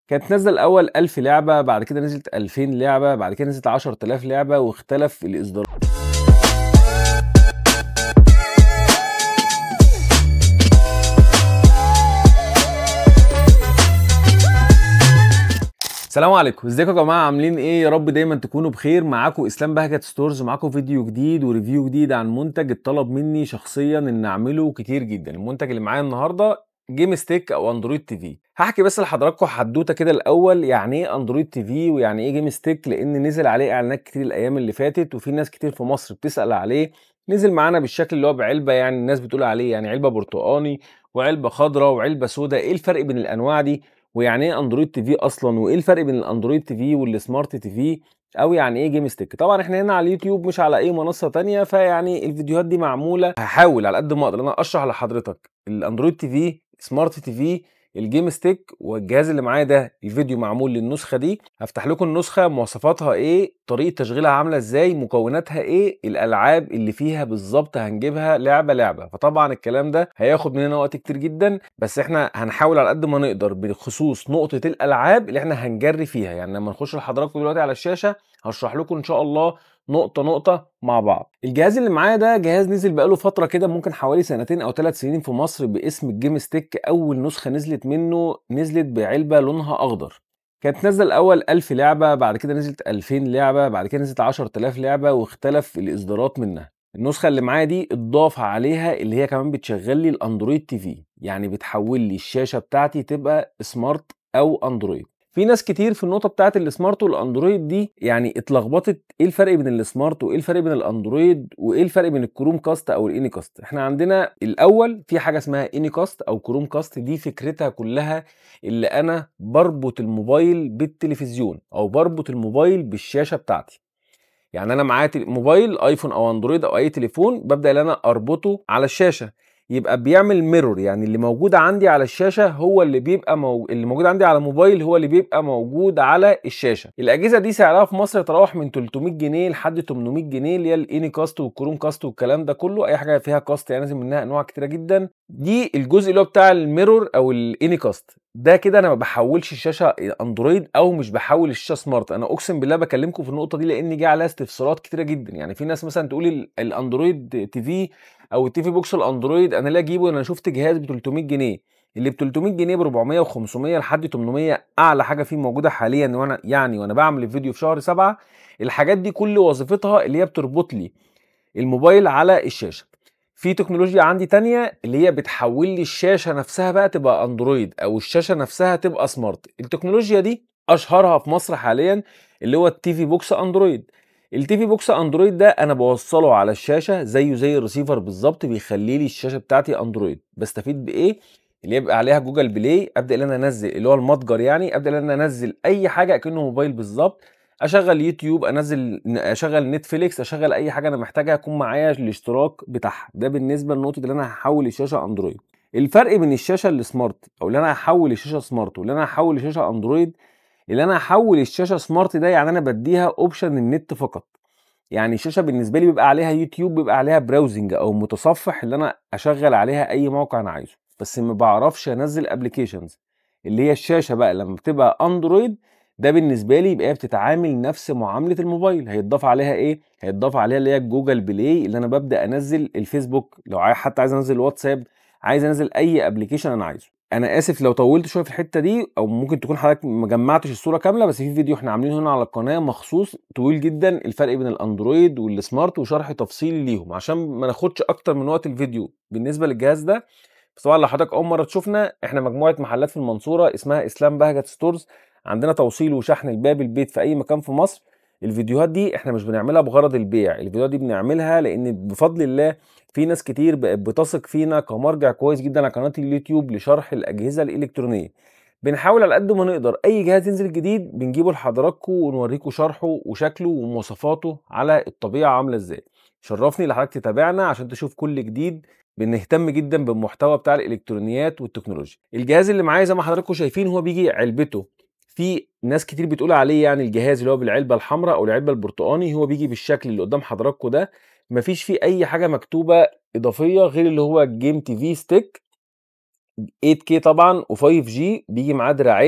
كانت نازله الاول 1000 لعبه بعد كده نزلت 2000 لعبه بعد كده نزلت 10000 لعبه واختلف الاصدار السلام عليكم ازيكم يا جماعه عاملين ايه يا رب دايما تكونوا بخير معاكم اسلام بهجت ستورز معاكم فيديو جديد وريفيو جديد عن منتج اتطلب مني شخصيا ان اعمله كتير جدا المنتج اللي معايا النهارده جيم ستيك او اندرويد تي في هحكي بس لحضراتكم حدوته كده الاول يعني ايه اندرويد تي في ويعني ايه جيم ستيك لان نزل عليه اعلانات كتير الايام اللي فاتت وفي ناس كتير في مصر بتسال عليه نزل معانا بالشكل اللي هو بعلبه يعني الناس بتقول عليه يعني علبه برتقاني وعلبه خضراء وعلبه سوداء ايه الفرق بين الانواع دي ويعني ايه اندرويد تي في اصلا وايه الفرق بين الاندرويد تي في والسمارت تي في او يعني ايه جيم ستيك طبعا احنا هنا على اليوتيوب مش على اي منصه تانية فيعني الفيديوهات دي معموله هحاول على قد ما اقدر انا اشرح لحضرتك الاندرويد تي في سمارت تي في الجيم ستيك والجهاز اللي معايا ده الفيديو معمول للنسخه دي هفتح لكم النسخه مواصفاتها ايه طريقه تشغيلها عامله ازاي مكوناتها ايه الالعاب اللي فيها بالظبط هنجيبها لعبه لعبه فطبعا الكلام ده هياخد مننا وقت كتير جدا بس احنا هنحاول على قد ما نقدر بخصوص نقطه الالعاب اللي احنا هنجري فيها يعني لما نخش لحضراتكم دلوقتي على الشاشه هشرح لكم ان شاء الله نقطة نقطة مع بعض. الجهاز اللي معايا ده جهاز نزل بقاله فترة كده ممكن حوالي سنتين أو ثلاث سنين في مصر باسم الجيم ستيك أول نسخة نزلت منه نزلت بعلبة لونها أخضر. كانت نازلة الأول 1000 لعبة بعد كده نزلت 2000 لعبة بعد كده نزلت 10000 لعبة واختلف الإصدارات منها. النسخة اللي معايا دي اتضاف عليها اللي هي كمان بتشغل لي الأندرويد تي في يعني بتحول لي الشاشة بتاعتي تبقى سمارت أو أندرويد. في ناس كتير في النقطه بتاعت السمارت والاندرويد دي يعني اتلخبطت ايه الفرق بين السمارت وايه الفرق بين الاندرويد وايه الفرق بين الكروم كاست او الاني كاست احنا عندنا الاول في حاجه اسمها اني كاست او كروم كاست دي فكرتها كلها اللي انا بربط الموبايل بالتلفزيون او بربط الموبايل بالشاشه بتاعتي يعني انا معايا موبايل ايفون او اندرويد او اي تليفون ببدا ان انا اربطه على الشاشه يبقى بيعمل ميرور يعني اللي موجود عندي على الشاشه هو اللي بيبقى مو... اللي موجود عندي على موبايل هو اللي بيبقى موجود على الشاشه الاجهزه دي سعرها في مصر يتراوح من 300 جنيه لحد 800 جنيه اللي هي الاني كاست والكروم كاست والكلام ده كله اي حاجه فيها كاست يعني لازم منها انواع كتيره جدا دي الجزء اللي هو بتاع الميرور او الاني كاست ده كده انا ما بحولش الشاشه اندرويد او مش بحول الشاشه سمارت انا اقسم بالله بكلمكم في النقطه دي لان جه عليها استفسارات كتيره جدا يعني في ناس مثلا تقول الاندرويد تي في او التي في بوكس الاندرويد انا ليه اجيبه انا شفت جهاز ب 300 جنيه اللي ب 300 جنيه ب 400 و500 لحد 800 اعلى حاجه فيه موجوده حاليا وانا يعني وانا بعمل الفيديو في شهر 7 الحاجات دي كل وظيفتها اللي هي بتربط لي الموبايل على الشاشه في تكنولوجيا عندي تانية اللي هي بتحول لي الشاشة نفسها بقى تبقى اندرويد او الشاشة نفسها تبقى سمارت التكنولوجيا دي اشهرها في مصر حاليا اللي هو التي في بوكس اندرويد التي في بوكس اندرويد ده انا بوصله على الشاشه زيه زي الريسيفر بالظبط بيخلي لي الشاشه بتاعتي اندرويد بستفيد بايه اللي يبقى عليها جوجل بلاي ابدا ان انا انزل اللي هو المتجر يعني ابدا ان انا انزل اي حاجه كانه موبايل بالظبط اشغل يوتيوب انزل اشغل نتفليكس اشغل اي حاجه انا محتاجها يكون معايا الاشتراك بتاعها ده بالنسبه لنقطه اللي انا هحول الشاشه اندرويد الفرق بين الشاشه السمارت او اللي انا هحول الشاشه سمارت واللي انا هحول الشاشه اندرويد اللي انا هحول الشاشه سمارت ده يعني انا بديها اوبشن النت فقط يعني الشاشه بالنسبه لي بيبقى عليها يوتيوب بيبقى عليها براوزنج او متصفح اللي انا اشغل عليها اي موقع انا عايزه بس ما بعرفش انزل ابلكيشنز اللي هي الشاشه بقى لما بتبقى اندرويد ده بالنسبه لي يبقى بتتعامل نفس معامله الموبايل هيتضاف عليها ايه هيتضاف عليها اللي هي جوجل بلاي اللي انا ببدا انزل الفيسبوك لو حتى عايز انزل واتساب عايز انزل اي ابلكيشن انا عايزه انا اسف لو طولت شويه في الحته دي او ممكن تكون حضرتك ما جمعتش الصوره كامله بس في فيديو احنا عاملينه هنا على القناه مخصوص طويل جدا الفرق بين الاندرويد والسمارت وشرح تفصيلي ليهم عشان ما ناخدش اكتر من وقت الفيديو بالنسبه للجهاز ده بس طبعا لو حضرتك اول مره تشوفنا احنا مجموعه محلات في المنصوره اسمها اسلام بهجت ستورز عندنا توصيل وشحن الباب البيت في اي مكان في مصر الفيديوهات دي احنا مش بنعملها بغرض البيع الفيديوهات دي بنعملها لان بفضل الله في ناس كتير بقت بتثق فينا كمرجع كويس جدا على قناه اليوتيوب لشرح الاجهزه الالكترونيه بنحاول على قد ما نقدر اي جهاز ينزل جديد بنجيبه لحضراتكم ونوريكم شرحه وشكله ومواصفاته على الطبيعه عامله ازاي شرفني لحضرتك تتابعنا عشان تشوف كل جديد بنهتم جدا بالمحتوى بتاع الالكترونيات والتكنولوجيا الجهاز اللي معايا زي ما حضراتكم شايفين هو بيجي علبته في ناس كتير بتقول عليه يعني الجهاز اللي هو بالعلبه الحمراء او العلبه البرتقاني هو بيجي بالشكل اللي قدام حضراتكم ده مفيش فيه اي حاجه مكتوبه اضافيه غير اللي هو جيم تي في ستيك 8K طبعا و5G بيجي معاه دراعين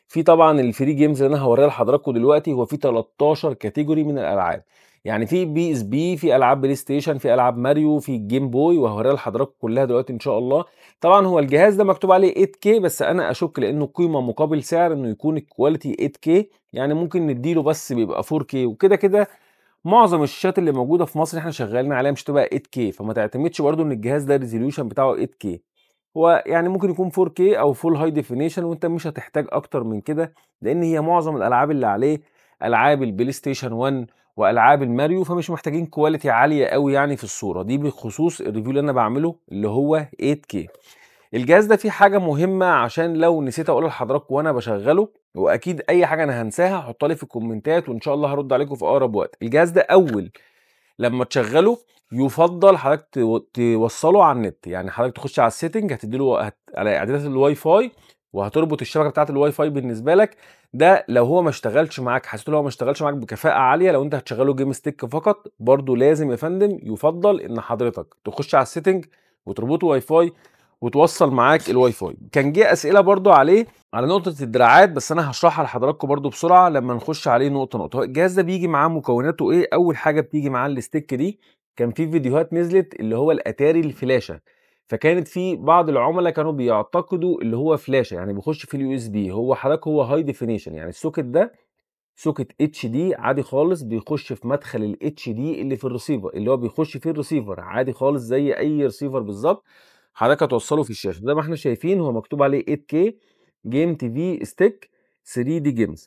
في طبعًا الفري جيمز اللي أنا هاوريها لحضراتكم دلوقتي هو في 13 كاتيجوري من الألعاب، يعني في بي اس بي في ألعاب بلاي ستيشن في ألعاب ماريو في الجيم بوي وهاوريها لحضراتكم كلها دلوقتي إن شاء الله، طبعًا هو الجهاز ده مكتوب عليه 8K بس أنا أشُك لإنه قيمة مقابل سعر إنه يكون الكواليتي 8K يعني ممكن ندّي له بس بيبقى 4K وكده، كده معظم الشاشات اللي موجودة في مصر إحنا شغالين عليها مش هتبقى 8K فما تعتمدش برضه إن الجهاز ده الresolution بتاعه 8K هو يعني ممكن يكون 4K أو full high definition وأنت مش هتحتاج أكتر من كده، لإن هي معظم الألعاب اللي عليه ألعاب البلاي ستيشن 1 وألعاب الماريو فمش محتاجين كواليتي عالية أوي يعني في الصورة، دي بخصوص الreview اللي أنا باعمله اللي هو 8K. الجهاز ده فيه حاجة مهمة عشان لو نسيت أقولها لحضراتكم وأنا باشغّله وأكيد أي حاجة أنا هانساها حُطّها لي في الكومنتات وإن شاء الله هارُد عليكم في أقرب وقت. الجهاز ده أول لمّا تشغّله يُفضّل حضرتك تو توصّله على النت، يعني حضرتك تخش على الsetting هتدّي له هت على إعدادات الWiFi وهتربط الشبكة بتاعة الWiFi بالنسبة لك، ده لو هو ما اشتغلش معاك حسيت إن هو ما اشتغلش معاك بكفاءة عالية لو أنت هتشغّله game stick فقط برضه لازم يا فندم يُفضّل إن حضرتك تخش على الsetting وتربطه WiFi وتوصّل معاك الWiFi. كان جه أسئلة برضه عليه على نقطة الدراعات بس أنا هاشرحها لحضراتكم برضه بسرعة لمّا نخش عليه نقطة، نقطة. هو الجهاز ده بييجي معاه مكوناته إيه، أول حاجة بتيجي معاه الstick دي، كان في فيديوهات نزلت اللي هو الأتاري الفلاشة، فكانت في بعض العُملا كانوا بيعتقدوا اللي هو فلاشة، يعني بيخش فيه الUSB هو حضرتك هو high definition يعني السوكت ده سوكت HD عادي خالص بيخش في مدخل الHD اللي في الريسيفر، اللي هو بيخش فيه الريسيفر عادي خالص زي أي ريسيفر بالضبط، حضرتك هتوصّله في الشاشة، زي ما إحنا شايفين هو مكتوب عليه 8K game TV stick 3D games.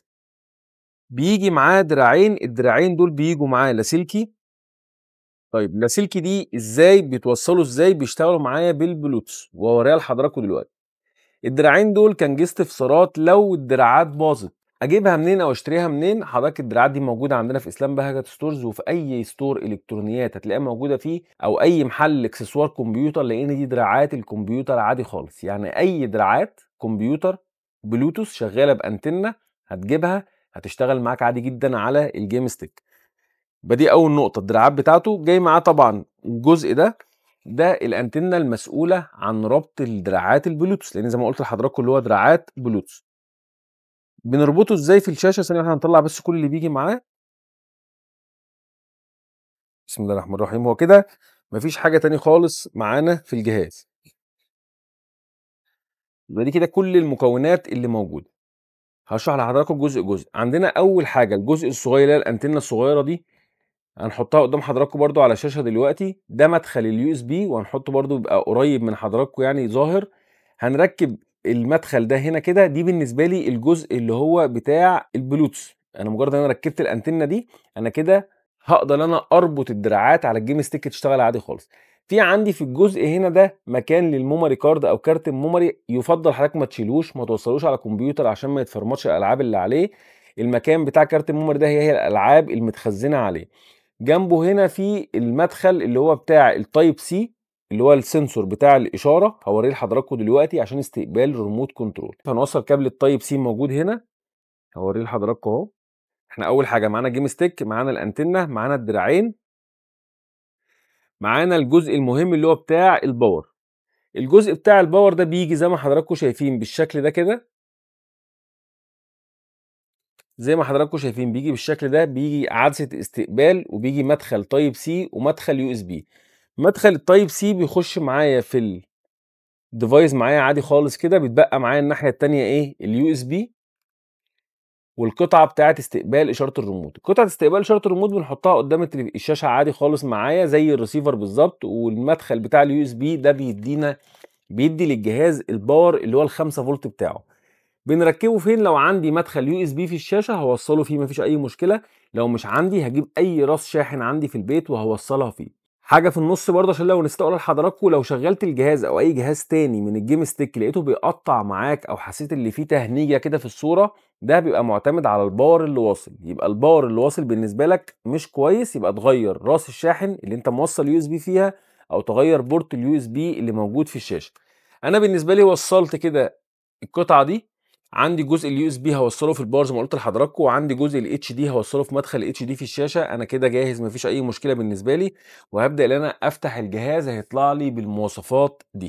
بييجي معاه دراعين، الدراعين دول بييجوا معاه لاسلكي طيب اللاسلكي دي إزاي بيتوصّلوا إزاي، بيشتغلوا معايا بالبلوتوث وهاوريها لحضراتكم دلوقتي. الدراعين دول كان جه استفسارات لو الدراعات باظت أجيبها منين أو أشتريها منين، حضرتك الدراعات دي موجودة عندنا في إسلام بهجت stores وفي أي store إلكترونيات هتلاقيها موجودة فيه أو أي محل إكسسوار كمبيوتر لإن دي دراعات الكمبيوتر عادي خالص، يعني أي دراعات كمبيوتر بلوتوث شغّالة بأنتنة هتجيبها هتشتغل معاك عادي جدًا على الgame stick. يبقى دي أول نقطة، الدراعات بتاعته جاي معاه طبعًا الجزء ده، ده الأنتنة المسؤولة عن ربط الدراعات البلوتوث، لإن زي ما قُلت لحضراتكم اللي هو دراعات بلوتوث. بنربطه إزاي في الشاشة، ثانية واحدة هنطلّع بس كل اللي بييجي معاه. بسم الله الرحمن الرحيم، هو كده ما فيش حاجة تاني خالص معانا في الجهاز. يبقى دي كده كل المكونات اللي موجودة. هاشرح لحضراتكم جزء، جزء. عندنا أول حاجة الجزء الصغير اللي هي الأنتنة الصغيرة دي، هنحطها قدّام حضراتكم برضه على الشاشة دلوقتي، ده مدخل الUSB وهنحطه برضه يبقى قريب من حضراتكم يعني ظاهر. هنركّب المدخل ده هنا كده، دي بالنسبة لي الجزء اللي هو بتاع البلوتوث، أنا مجرد إن أنا ركّبت الأنتنة دي، أنا كده هاقدر إن أنا أربط الدراعات على الgame stick تشتغل عادي خالص. في عندي في الجزء هنا ده مكان للmemory card أو كارت الmemory يُفضّل حضرتك ما تشيلوش، ما توصّلوش على كمبيوتر عشان ما يتفرمطش الألعاب اللي عليه، المكان بتاع كارت الmemory ده هي، هي الألعاب المتخزنة عليه. جنبه هنا في المدخل اللي هو بتاع الtype C اللي هو السنسور بتاع الإشارة، هاوريه لحضراتكم دلوقتي عشان استقبال remote control. هنوصّل كابل الtype C موجود هنا، هاوريه لحضراتكم أهو. إحنا أول حاجة معانا game stick، معانا الأنتنة، معانا الدراعين. معانا الجزء المهم اللي هو بتاع الpower. الجزء بتاع الpower ده بييجي زي ما حضراتكم شايفين بالشكل ده كده. زي ما حضراتكم شايفين بييجي بالشكل ده، بييجي عدسة استقبال وبييجي مدخل type C ومدخل USB. مدخل الtype C بيخش معايا في الdevice معايا عادي خالص كده، بيتبقى معايا الناحية التانية إيه، الUSB والقطعة بتاعة استقبال إشارة الريموت. قطعة استقبال إشارة الريموت بنحطها قدّام التل الشاشة عادي خالص معايا زي الريسيفر بالضبط، والمدخل بتاع الUSB ده بيدّينا بيدّي للجهاز الpower اللي هو ال5 فولت بتاعه. بنركّبه فين، لو عندي مدخل USB في الشاشة هاوصّله فيه ما فيش أي مشكلة، لو مش عندي هاجيب أي راس شاحن عندي في البيت وهاوصّلها فيه. حاجة في النُص برضه عشان لو نسيت أقولها لحضراتكم، لو شغّلت الجهاز أو أي جهاز تاني من الgame stick لقيته بيقطّع معاك أو حسيت اللي فيه تهنيجة كده في الصورة، ده بيبقى معتمد على الpower اللي واصل، يبقى الpower اللي واصل بالنسبة لك مش كويس، يبقى تغيّر راس الشاحن اللي أنت موصّل USB فيها أو تغيّر بورت الUSB اللي موجود في الشاشة. أنا بالنسبة لي وصّلت كده القطعة دي، عندي جزء الUSB هاوصّله في الpower زي ما قُلت لحضراتكم، وعندي جزء الHD هاوصّله في مدخل HD في الشاشة، أنا كده جاهز ما فيش أي مشكلة بالنسبة لي، وهابدأ إن أنا أفتح الجهاز هيطلع لي بالمواصفات دي.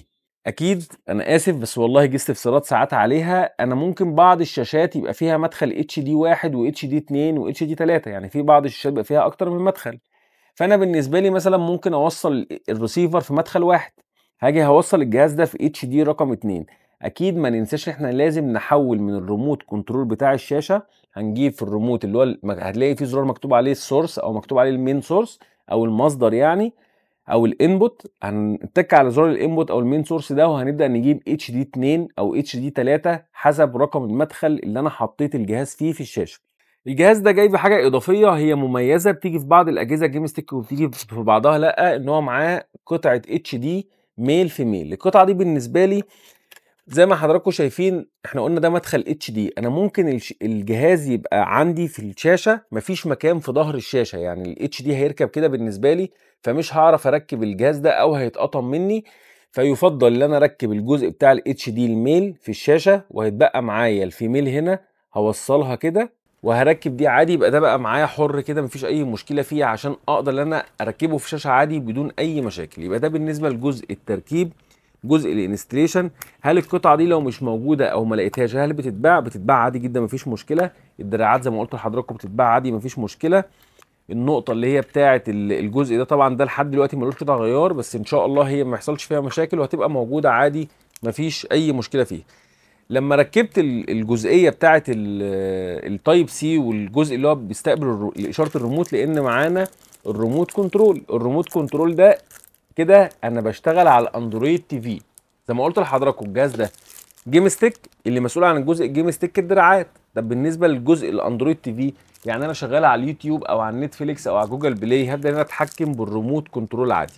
اكيد انا اسف بس والله جه استفسارات ساعات عليها انا ممكن بعض الشاشات يبقى فيها مدخل اتش دي واحد واتش دي اتنين واتش دي تلاته يعني في بعض الشاشات بيبقى فيها اكتر من مدخل فانا بالنسبه لي مثلا ممكن اوصل الريسيفر في مدخل واحد هاجي هوصل الجهاز ده في اتش دي رقم اتنين اكيد ما ننساش احنا لازم نحول من الريموت كنترول بتاع الشاشه هنجيب في الريموت اللي هو هتلاقي فيه زرار مكتوب عليه السورس او مكتوب عليه المين سورس او المصدر يعني او الانبوت هنتك على زرار الانبوت او المين سورس ده وهنبدا نجيب اتش دي 2 او اتش دي 3 حسب رقم المدخل اللي انا حطيت الجهاز فيه في الشاشه الجهاز ده جاي بحاجه اضافيه هي مميزه بتيجي في بعض الاجهزه جيم ستيك وبتيجي في بعضها لا ان هو معاه قطعه اتش دي ميل في ميل القطعه دي بالنسبه لي زي ما حضراتكم شايفين احنا قلنا ده مدخل اتش دي انا ممكن الجهاز يبقى عندي في الشاشه مفيش مكان في ظهر الشاشه يعني الاتش دي هيركب كده بالنسبه لي فمش هعرف اركب الجهاز ده او هيتقطم مني فيفضل ان انا اركب الجزء بتاع الاتش دي الميل في الشاشه وهيتبقى معايا الفيميل هنا هوصلها كده وهركب دي عادي يبقى ده بقى معايا حر كده مفيش اي مشكله فيه عشان اقدر ان انا اركبه في شاشه عادي بدون اي مشاكل يبقى ده بالنسبه لجزء التركيب جزء الانستليشن هل القطعه دي لو مش موجوده او ما لقيتهاش هل بتتباع بتتباع عادي جدا مفيش مشكله الدراعات زي ما قلت لحضراتكم بتتباع عادي مفيش مشكله النقطه اللي هي بتاعه الجزء ده طبعا ده لحد دلوقتي ملوش قطع غيار بس ان شاء الله هي ما يحصلش فيها مشاكل وهتبقى موجوده عادي مفيش اي مشكله فيها لما ركبت الجزئيه بتاعه التايب سي والجزء اللي هو بيستقبل اشاره الريموت لان معانا الريموت كنترول الريموت كنترول ده كده انا بشتغل على الاندرويد تي في زي ما قلت لحضراتكم الجهاز ده جيم ستيك اللي مسؤول عن الجزء الجيم ستيك الدراعات طب بالنسبه للجزء الاندرويد تي في يعني انا شغال على اليوتيوب او على نتفليكس او على جوجل بلاي هبدا انا اتحكم بالريموت كنترول عادي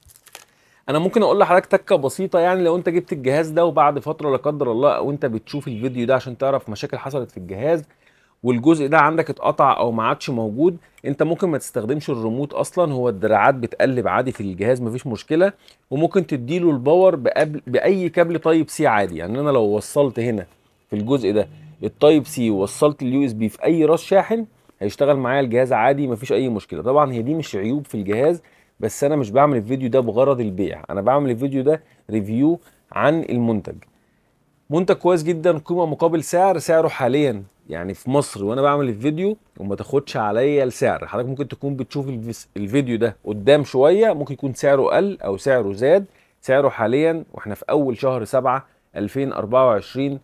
انا ممكن اقول لحضرتك تكه بسيطه يعني لو انت جبت الجهاز ده وبعد فتره لا قدر الله او انت بتشوف الفيديو ده عشان تعرف مشاكل حصلت في الجهاز والجزء ده عندك اتقطع او ما عادش موجود انت ممكن ما تستخدمش الريموت اصلا هو الدراعات بتقلب عادي في الجهاز مفيش مشكله وممكن تديله الباور بقبل باي كابل تايب سي عادي يعني انا لو وصلت هنا في الجزء ده التايب سي ووصلت اليو اس بي في اي راس شاحن هيشتغل معايا الجهاز عادي مفيش اي مشكله طبعا هي دي مش عيوب في الجهاز بس انا مش بعمل الفيديو ده بغرض البيع انا بعمل الفيديو ده ريفيو عن المنتج منتج كويس جدا قيمه مقابل سعر سعره حاليا يعني في مصر وانا بعمل الفيديو وما تاخدش عليا السعر حضرتك ممكن تكون بتشوف الفيديو ده قدام شويه ممكن يكون سعره قل او سعره زاد سعره حاليا واحنا في اول شهر 7 2024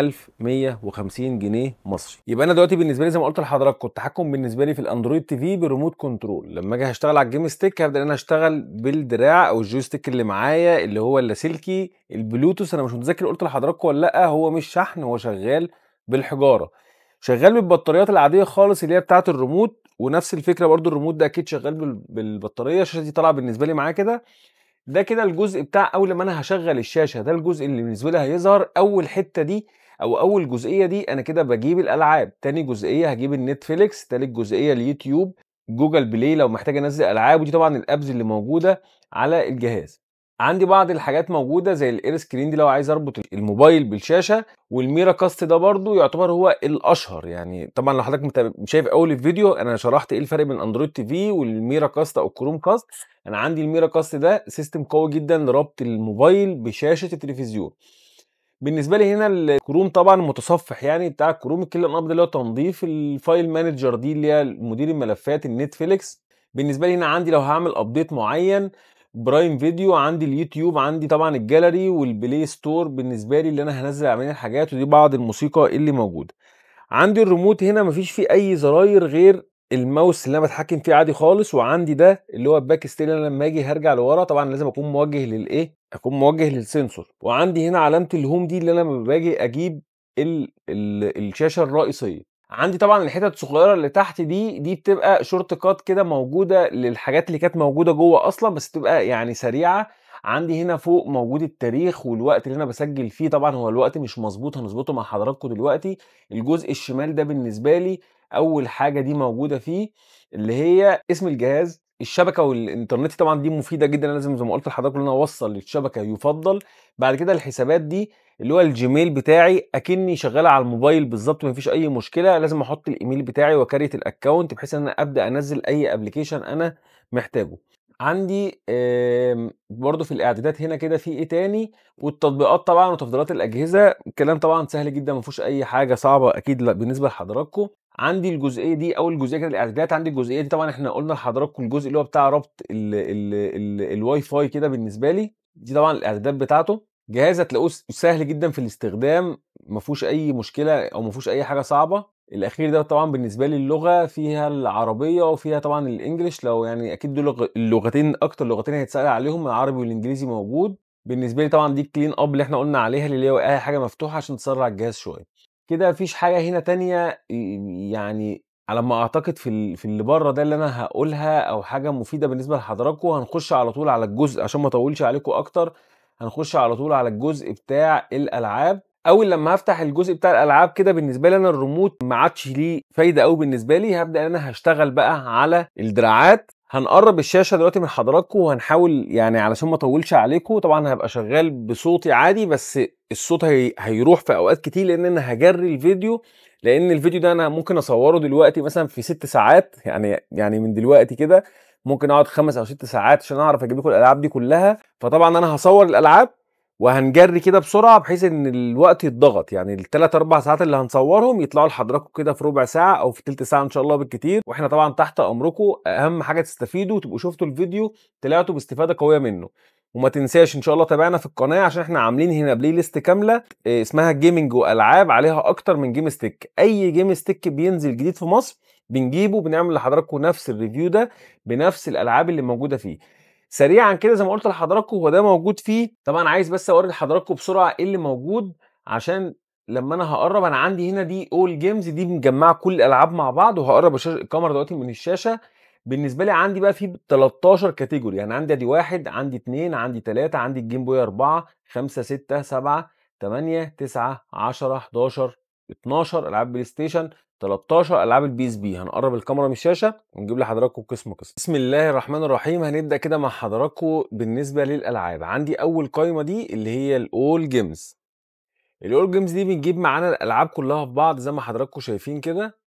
1150 جنيه مصري يبقى انا دلوقتي بالنسبه لي زي ما قلت لحضراتكم التحكم بالنسبه لي في الاندرويد تي في بالريموت كنترول لما اجي هشتغل على الجيم ستيك هبدا انا اشتغل بالدراع او الجويستيك اللي معايا اللي هو اللاسلكي البلوتوث انا مش متذكر قلت لحضراتكم ولا لا هو مش شحن هو شغال بالحجاره شغال بالبطاريات العاديه خالص اللي هي بتاعه الريموت ونفس الفكره برضو الريموت ده اكيد شغال بالبطاريه الشاشه دي طالعه بالنسبه لي معايا كده ده كده الجزء بتاع اول ما انا هشغل الشاشه ده الجزء اللي بالنسبه لي هيظهر اول حته دي او اول جزئيه دي انا كده بجيب الالعاب تاني جزئيه هجيب النتفليكس تالت جزئيه اليوتيوب جوجل بلاي لو محتاج انزل العاب ودي طبعا الابز اللي موجوده على الجهاز عندي بعض الحاجات موجوده زي الاير سكرين دي لو عايز اربط الموبايل بالشاشه والميرا كاست ده برضو يعتبر هو الاشهر يعني طبعا لو حضرتك شايف اول الفيديو انا شرحت ايه الفرق بين اندرويد تي في والميرا كاست او الكروم كاست انا عندي الميرا كاست ده سيستم قوي جدا لربط الموبايل بشاشه التلفزيون بالنسبه لي هنا الكروم طبعا متصفح يعني بتاع الكروم الكلمه الامر اللي هو تنظيف الفايل مانجر دي اللي هي مدير الملفات النتفليكس بالنسبه لي هنا عندي لو هعمل ابديت معين برايم فيديو عندي اليوتيوب عندي طبعا الجاليري والبلاي ستور بالنسبه لي اللي انا هنزل عليه الحاجات ودي بعض الموسيقى اللي موجوده عندي الريموت هنا مفيش فيه اي زراير غير الماوس اللي انا بتحكم فيه عادي خالص وعندي ده اللي هو الباك ستيل انا لما اجي هرجع لورا طبعا لازم اكون موجه للايه اكون موجه للسنسور وعندي هنا علامه الهوم دي اللي انا لما باجي اجيب ال ال الشاشه الرئيسيه عندي طبعا الحتت الصغيره اللي تحت دي دي بتبقى شورت كات كده موجوده للحاجات اللي كانت موجوده جوه اصلا بس تبقى يعني سريعه عندي هنا فوق موجود التاريخ والوقت اللي انا بسجل فيه طبعا هو الوقت مش مظبوط هنظبطه مع حضراتكم دلوقتي الجزء الشمال ده بالنسبه لي اول حاجه دي موجوده فيه اللي هي اسم الجهاز الشبكه والانترنت طبعا دي مفيده جدا لازم زي ما قلت لحضراتكم ان انا اوصل للشبكه يفضل بعد كده الحسابات دي اللي هو الجيميل بتاعي اكني شغال على الموبايل بالظبط مفيش اي مشكله لازم احط الايميل بتاعي وكريت الاكونت بحيث ان انا ابدا انزل اي ابلكيشن انا محتاجه عندي آمم، برضه في الإعدادات هنا كده في إيه تاني، والتطبيقات طبعًا وتفضيلات الأجهزة، الكلام طبعًا سهل جدًا ما فيهوش أي حاجة صعبة أكيد ل بالنسبة لحضراتكم. عندي الجزئية دي أول جزئية كده الإعدادات، عندي الجزئية دي طبعًا إحنا قُلنا لحضراتكم الجزء اللي هو بتاع ربط ال ال ال الWiFi كده بالنسبة لي، دي طبعًا الإعدادات بتاعته. جهاز هتلاقوه س سهل جدًا في الاستخدام، ما فيهوش أي مشكلة أو ما فيهوش أي حاجة صعبة. الأخير دوّة طبعًا بالنسبة لي اللغة فيها العربية وفيها طبعًا الEnglish لو يعني أكيد دول لغ اللغتين أكتر لغتين هيتسأل عليهم العربي والإنجليزي موجود. بالنسبة لي طبعًا دي الclean up اللي إحنا قُلنا عليها اللي هي أي حاجة مفتوحة عشان تسرّع الجهاز شوية. كده ما فيش حاجة هنا تانية آآ يعني على ما أعتقد في ال في اللي برّه ده اللي أنا هاقولها أو حاجة مفيدة بالنسبة لحضراتكم، هنخش على طول على الجزء عشان ما أطوّلش عليكم أكتر، هنخش على طول على الجزء بتاع الألعاب. أول لمّا هافتح الجزء بتاع الألعاب كده بالنسبة لي أنا الريموت ما عادش ليه فايدة أوي بالنسبة لي، هابدأ إن أنا هاشتغل بقى على الدراعات. هنقرّب الشاشة دلوقتي من حضراتكم وهنحاول يعني علشان ما أطوّلش عليكم، طبعًا هابقى شغّال بصوتي عادي، بس الصوت هي هيروح في أوقات كتير لإن أنا هاجرّي الفيديو، لإن الفيديو ده أنا ممكن أصوّره دلوقتي مثلًا في 6 ساعات، يعني يعني من دلوقتي كده ممكن أقعد 5 أو 6 ساعات عشان أعرف أجيب لكم الألعاب دي كلّها، فطبعًا أنا هاصوّر الألعاب وهنجرّي كده بسرعة بحيث إن الوقت يتضغط، يعني ال3، 4 ساعات اللي هنصوّرهم يطلعوا لحضراتكم كده في ربع ساعة أو في تِلت ساعة إن شاء الله بالكتير، وإحنا طبعًا تحت أمركم، أهم حاجة تستفيدوا وتبقوا شُفتوا الفيديو طلعتوا باستفادة قوية منه. وما تنساش إن شاء الله تابعنا في القناة عشان إحنا عاملين هنا playlist كاملة آآ اسمها gaming وألعاب عليها أكتر من game stick، أي game stick بينزل جديد في مصر بنجيبه بنعمل لحضراتكم نفس الreview ده بنفس الألعاب اللي موجودة فيه. سريعًا كده زي ما قُلت لحضراتكم هو ده موجود فيه، طبعًا عايز بس أورّي لحضراتكم بسرعة إيه اللي موجود عشان لمّا أنا هاقرّب أنا عندي هنا دي all games دي مجمّعة كل الألعاب مع بعض وهاقرّب الشاش الكاميرا دلوقتي من الشاشة. بالنسبة لي عندي بقى في 13 category يعني عندي أدي 1 عندي 2 عندي 3 عندي الجيم بوي 4 5 6 7 8 9 10 11 12 ألعاب بلاي ستيشن 13 ألعاب الPSP هنقرّب الكاميرا من الشاشة ونجيب لحضراتكم قسم، قسم. بسم الله الرحمن الرحيم هنبدأ كده مع حضراتكم بالنسبة للألعاب، عندي أول قايمة دي اللي هي الall games الall games دي بنجيب معانا الألعاب كلّها في بعض زي ما حضراتكم شايفين كده.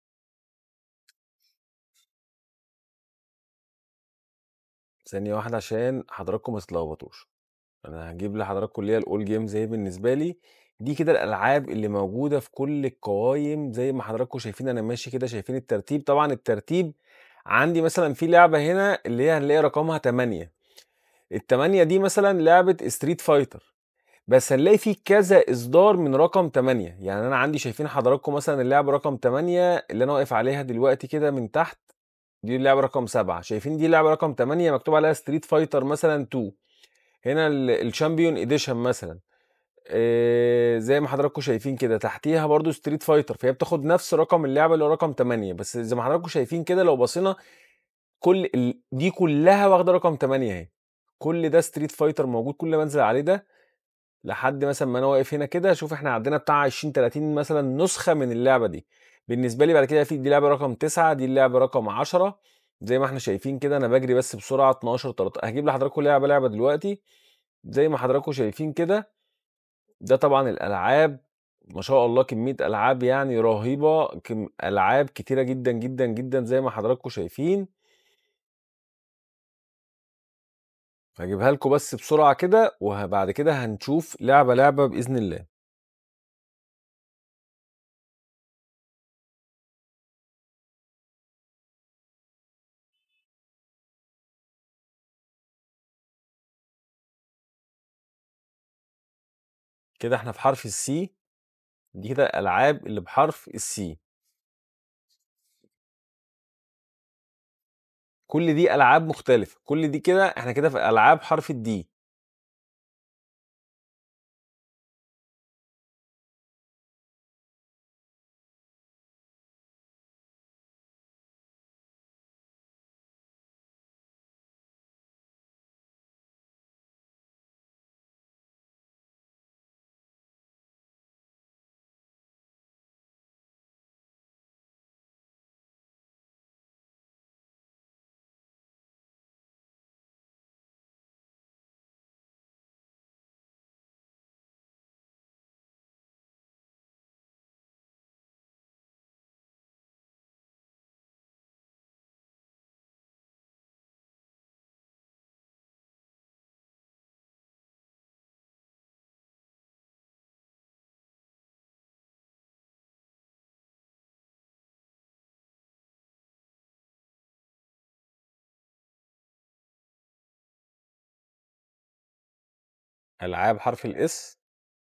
ثانية واحدة عشان حضراتكم ما تتلخبطوش. أنا هاجيب لحضراتكم اللي هي الall games أهي بالنسبة لي، دي كده الألعاب اللي موجودة في كل القوايم زي ما حضراتكم شايفين أنا ماشي كده شايفين الترتيب، طبعًا الترتيب عندي مثلًا في لعبة هنا اللي هي هنلاقي رقمها 8 ال8 دي مثلًا لعبة street fighter بس هنلاقي في كذا إصدار من رقم 8، يعني أنا عندي شايفين حضراتكم مثلًا اللعبة رقم 8 اللي أنا واقف عليها دلوقتي كده من تحت، دي اللعبة رقم 7 شايفين دي اللعبة رقم 8 مكتوب عليها street fighter مثلًا 2 هنا ال الchampion edition مثلًا آآ زي ما حضراتكم شايفين كده تحتيها برضه street fighter فهي بتاخد نفس رقم اللعبة اللي هو رقم 8 بس زي ما حضراتكم شايفين كده لو بصينا كل ال دي كلّها واخدة رقم 8 أهي، كل ده street fighter موجود كل اللي بانزل عليه ده لحد مثلًا ما أنا واقف هنا كده شوف إحنا عندنا بتاع 20، 30 مثلًا نسخة من اللعبة دي. بالنسبة لي بعد كده في دي لعبة رقم 9 دي اللعبة رقم 10 زي ما إحنا شايفين كده أنا باجري بس بسرعة 12 تلات هاجيب لحضراتكم لعبة، لعبة دلوقتي زي ما حضراتكم شايفين كده، ده طبعًا الألعاب ما شاء الله كمية ألعاب يعني رهيبة، كم ألعاب كتيرة جدًا، جدًا، جدًا زي ما حضراتكم شايفين. هاجيبها لكم بس بسرعة كده وه بعد كده هنشوف لعبة، لعبة بإذن الله. كده إحنا في حرف الC دي كده الألعاب اللي بحرف الC. كل دي ألعاب مختلفة، كل دي كده إحنا كده في ألعاب حرف الD. ألعاب حرف الإس.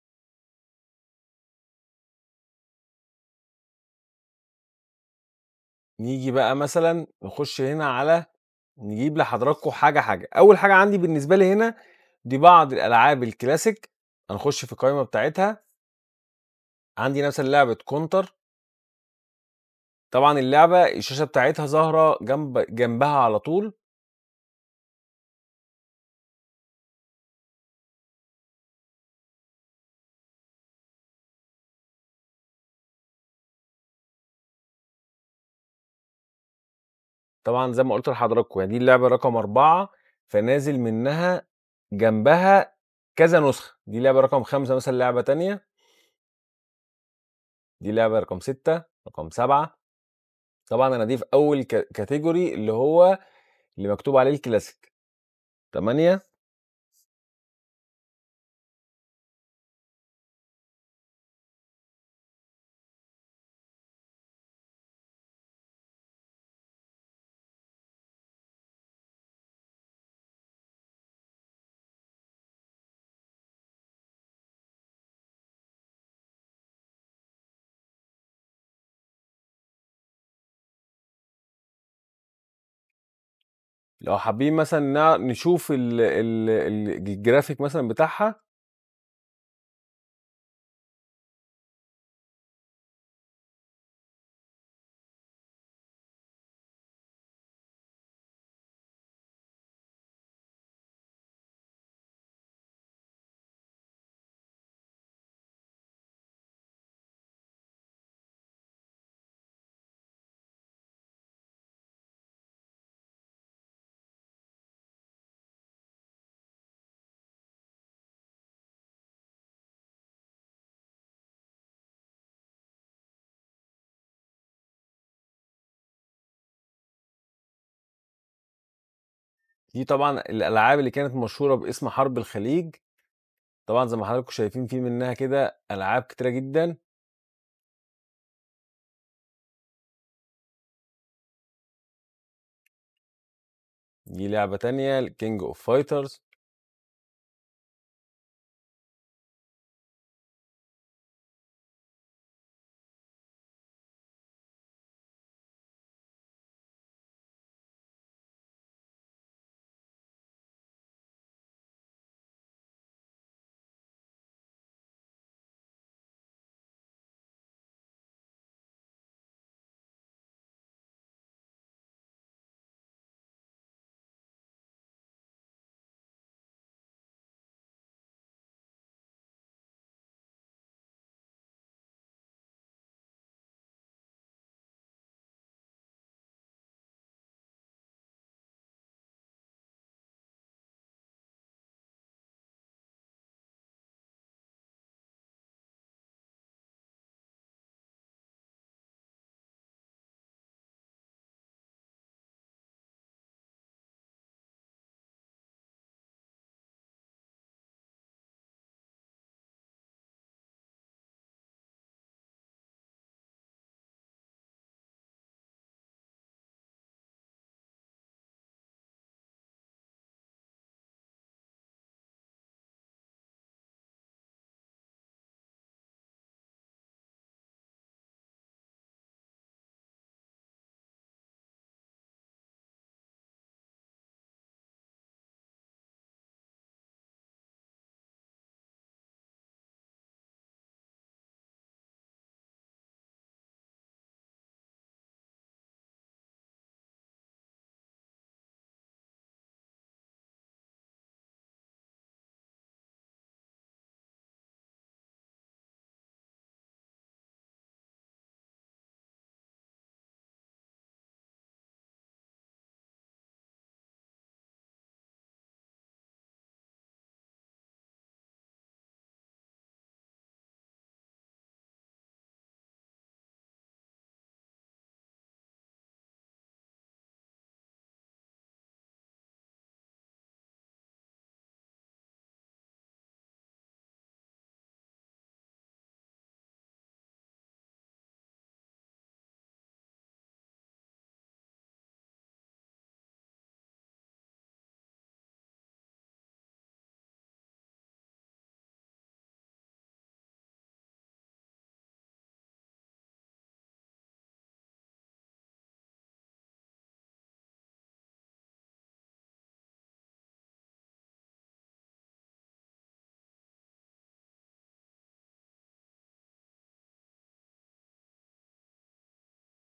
نيجي بقى مثلًا نخش هنا على نجيب لحضراتكم حاجة، حاجة. أول حاجة عندي بالنسبة لي هنا دي بعض الألعاب الكلاسيك هنخش في القايمة بتاعتها. عندي مثلًا لعبة كونتر. طبعًا اللعبة الشاشة بتاعتها ظاهرة جنب جنبها على طول. طبعًا زي ما قُلت لحضراتكم هي دي اللعبة رقم 4 فنازل منها جنبها كذا نسخة، دي لعبة رقم 5 مثلًا لعبة تانية. دي لعبة رقم 6 رقم 7 طبعًا أنا دي في أول ك category اللي هو اللي مكتوب عليه الكلاسيك. 8 لو حابين مثلًا نع نشوف ال ال ال الجرافيك مثلًا بتاعها. دي طبعًا الألعاب اللي كانت مشهورة باسم حرب الخليج. طبعًا زي ما حضراتكم شايفين في منها كده ألعاب كتيرة جدًا. دي لعبة تانية الking of fighters.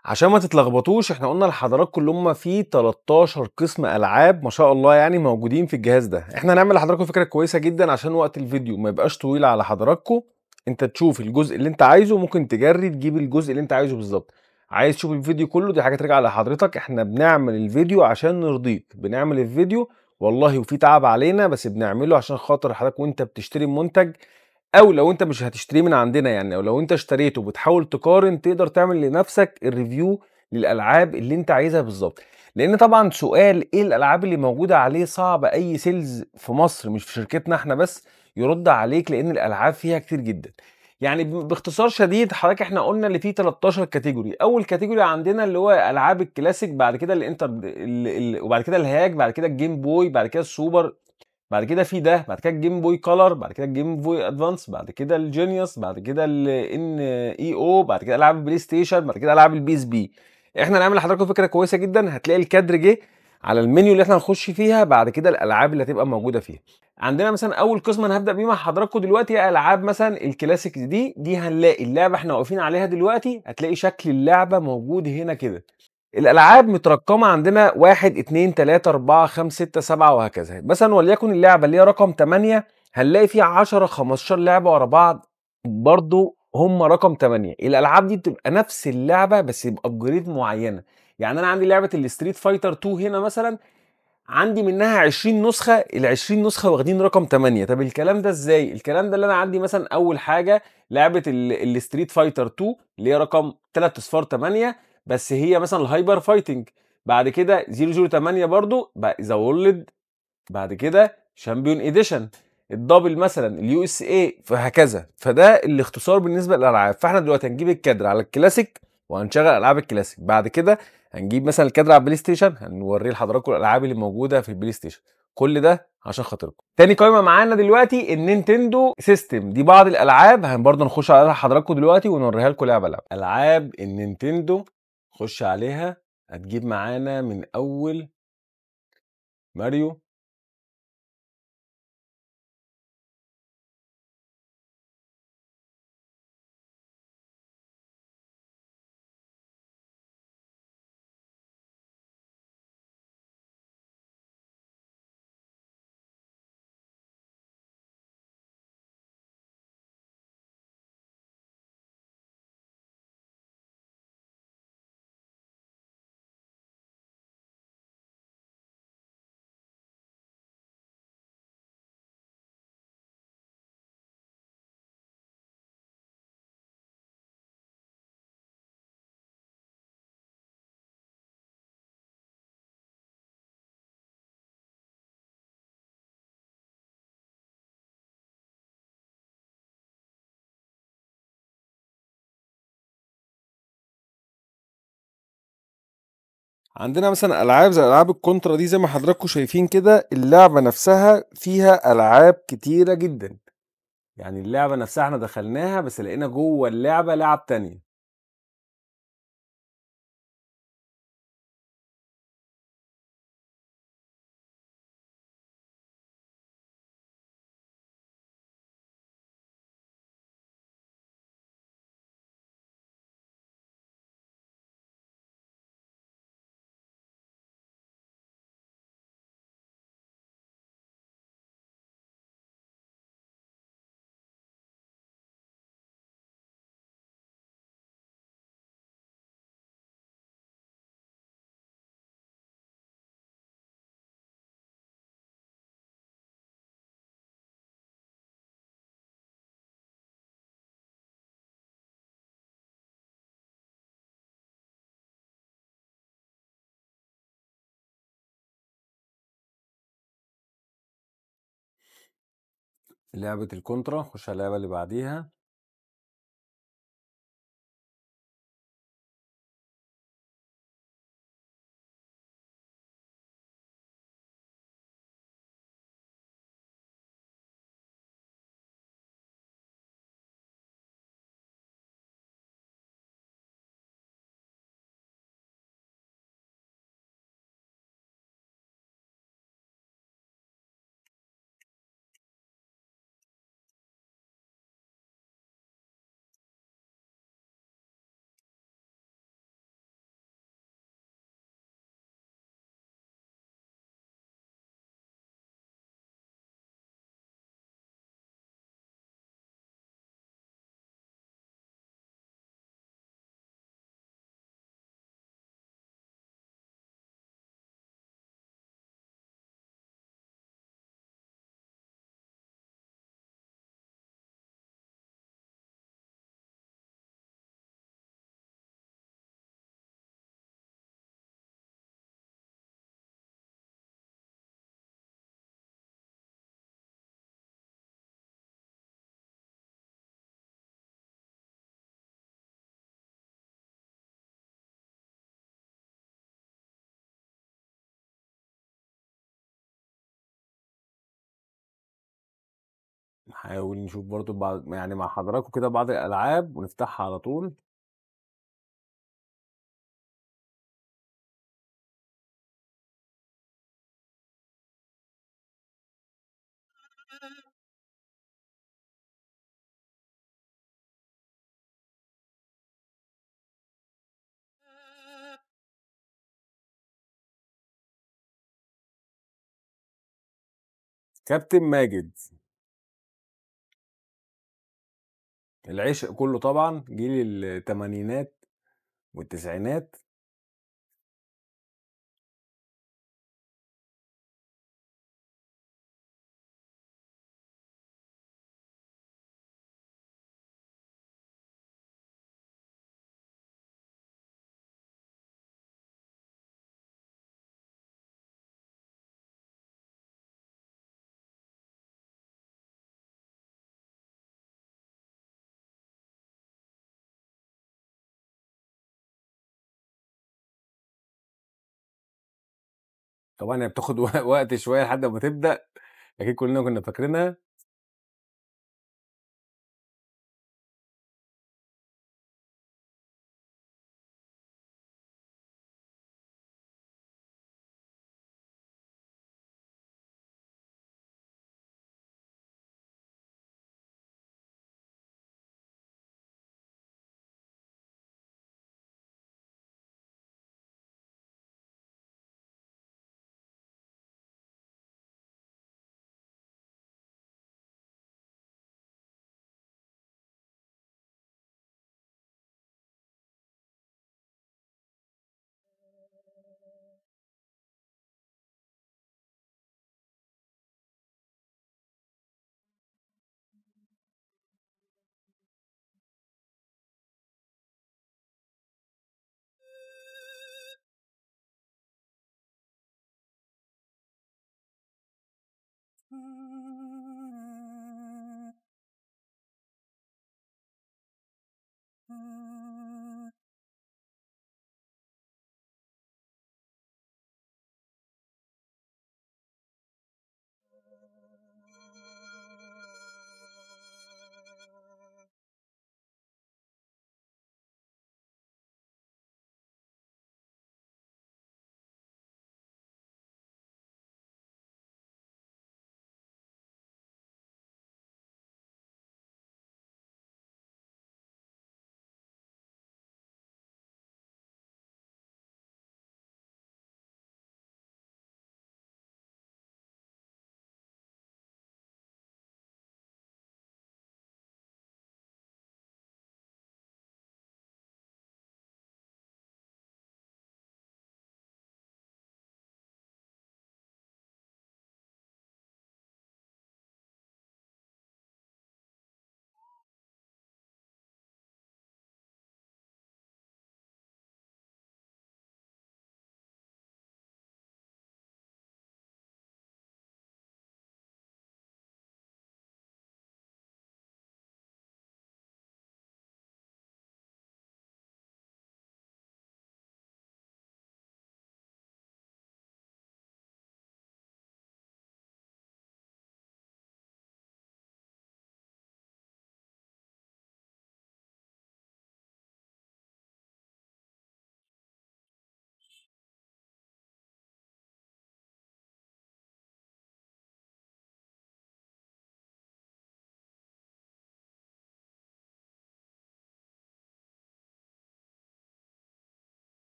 عشان ما تتلخبطوش احنا قلنا لحضراتكم اللي هم فيه 13 قسم العاب ما شاء الله يعني موجودين في الجهاز ده احنا هنعمل لحضراتكم فكره كويسه جدا عشان وقت الفيديو ما يبقاش طويل على حضراتكم انت تشوف الجزء اللي انت عايزه ممكن تجري تجيب الجزء اللي انت عايزه بالظبط عايز تشوف الفيديو كله دي حاجه ترجع لحضرتك احنا بنعمل الفيديو عشان نرضيك بنعمل الفيديو والله وفي تعب علينا بس بنعمله عشان خاطر حضرتك وانت بتشتري المنتج او لو انت مش هتشتريه من عندنا يعني او لو انت اشتريته وبتحاول تقارن تقدر تعمل لنفسك الريفيو للالعاب اللي انت عايزها بالظبط لان طبعا سؤال ايه الالعاب اللي موجوده عليه صعب اي سيلز في مصر مش في شركتنا احنا بس يرد عليك لان الالعاب فيها كتير جدا يعني ب- باختصار شديد حضرتك احنا قلنا اللي فيه 13 كاتيجوري اول كاتيجوري عندنا اللي هو العاب الكلاسيك بعد كده الانتر ال... ال... وبعد كده الهاك بعد كده الجيم بوي بعد كده السوبر بعد كده في ده بعد كده الجيم بوي كولر بعد كده الجيم بوي ادفانس بعد كده الجينيوس بعد كده الان اي او بعد كده العاب البلاي ستيشن بعد كده العاب البي اس بي احنا نعمل لحضراتكم فكره كويسه جدا هتلاقي الكادر جه على المنيو اللي احنا هنخش فيها بعد كده الالعاب اللي هتبقى موجوده فيها عندنا مثلا اول قسم انا هبدا بيه مع حضراتكم دلوقتي هي العاب مثلا الكلاسيك دي دي هنلاقي اللعبه احنا واقفين عليها دلوقتي هتلاقي شكل اللعبه موجود هنا كده الالعاب مترقمه عندنا 1 2 3 4 5 6 7 وهكذا مثلا وليكن اللعبه اللي هي رقم 8 هنلاقي فيها 10 15 لعبه ورا بعض برضو هم رقم 8 الالعاب دي بتبقى نفس اللعبه بس بابجريد معينه يعني انا عندي لعبه الستريت فايتر 2 هنا مثلا عندي منها 20 نسخه ال 20 نسخه واخدين رقم 8 طب الكلام ده ازاي الكلام ده اللي انا عندي مثلا اول حاجه لعبه الستريت فايتر 2 اللي هي رقم 3 اصفار 8 بس هي مثلا الهايبر فايتنج بعد كده 008 برضو بقى ذا وورلد بعد كده شامبيون اديشن الدبل مثلا اليو اس اي فهكذا فده الاختصار بالنسبه للالعاب فاحنا دلوقتي هنجيب الكادر على الكلاسيك وهنشغل العاب الكلاسيك بعد كده هنجيب مثلا الكادر على البلاي ستيشن هنوريه لحضراتكم الالعاب اللي موجوده في البلاي ستيشن كل ده عشان خاطركم تاني قائمه معانا دلوقتي النينتندو سيستم دي بعض الالعاب هن برضه نخش عليها لحضراتكم دلوقتي ونوريها لكم لعبه لعبه العاب النينتندو خش عليها هتجيب معانا من اول ماريو عندنا مثلا العاب زي العاب الكونترا دي زي ما حضراتكم شايفين كده اللعبه نفسها فيها العاب كتيره جدا يعني اللعبه نفسها احنا دخلناها بس لقينا جوه اللعبه لعب تانية لعبه الكونترا خش على اللعبه اللي بعديها نحاول نشوف برضه بعض يعني مع حضراتكم كده بعض الألعاب ونفتحها على طول. كابتن ماجد. العشق كله طبعًا جيل التمانينات والتسعينات. طبعًا هي بتاخد و وقت شوية لحد أمّا تبدأ، أكيد كلنا كنا فاكرينها.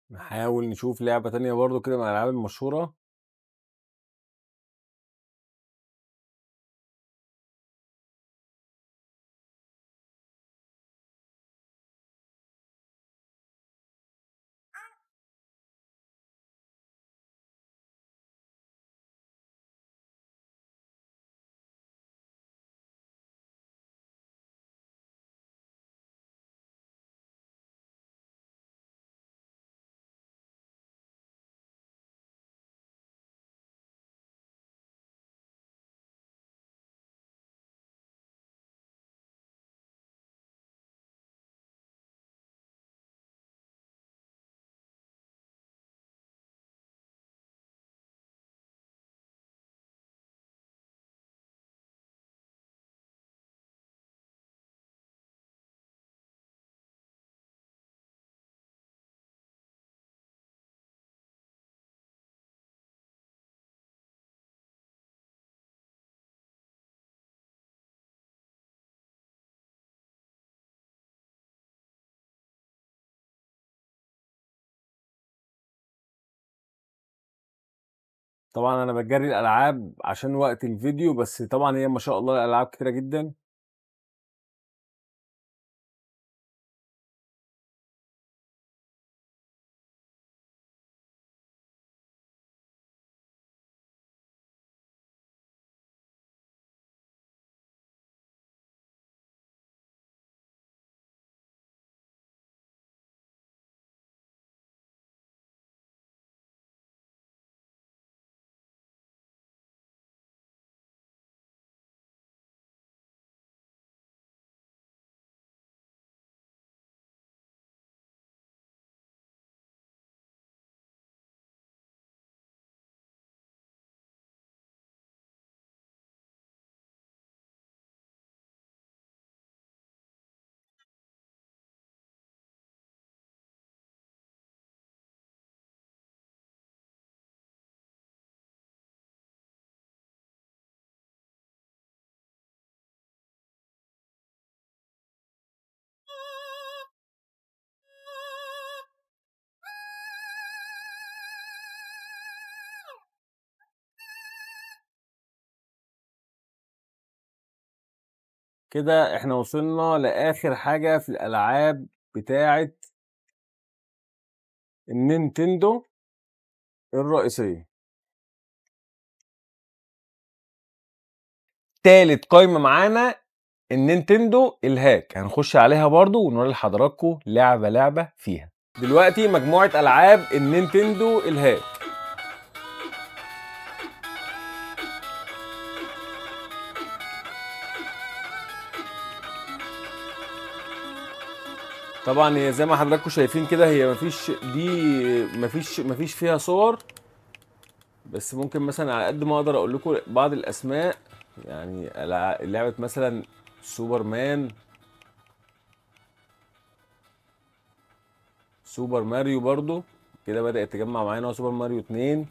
نحاول نشوف لعبة تانية برضه كده من الألعاب المشهورة. طبعًا أنا باجرّي الألعاب عشان وقت الفيديو، بس طبعًا هي ما شاء الله الألعاب كتيرة جدًا. كده إحنا وصلنا لآخر حاجة في الألعاب بتاعة النينتندو الرئيسية. تالت قايمة معانا النينتندو الهاك، هنخش عليها برضه ونوري لحضراتكم لعبة، لعبة فيها. دلوقتي مجموعة ألعاب النينتندو الهاك. طبعًا هي زي ما حضراتكم شايفين كده هي ما فيش دي ما فيش ما فيش فيها صور. بس ممكن مثلًا على قد ما أقدر أقول لكم بعض الأسماء، يعني ألع لعبة مثلًا سوبرمان. سوبر ماريو برضه، كده بدأت تجمّع معانا أهو سوبر ماريو 2.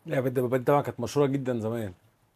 لعبة الدبابات طبعا كانت مشهورة جدا زمان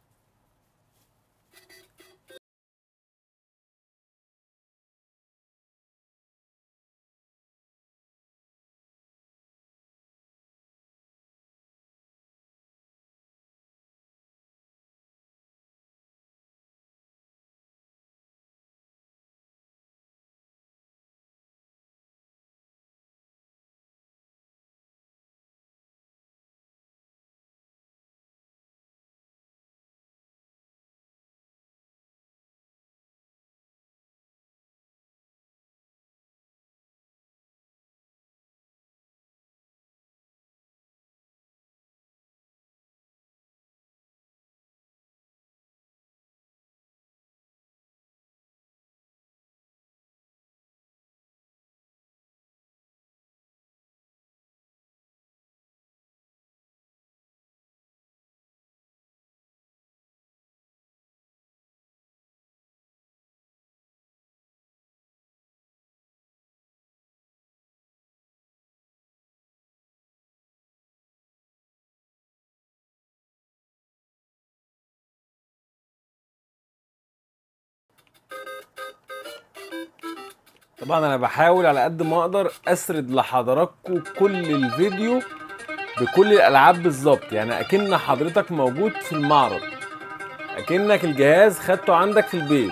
طبعا انا بحاول على قد ما اقدر اسرد لحضراتكم كل الفيديو بكل الالعاب بالظبط يعني اكن حضرتك موجود في المعرض اكنك الجهاز خدته عندك في البيت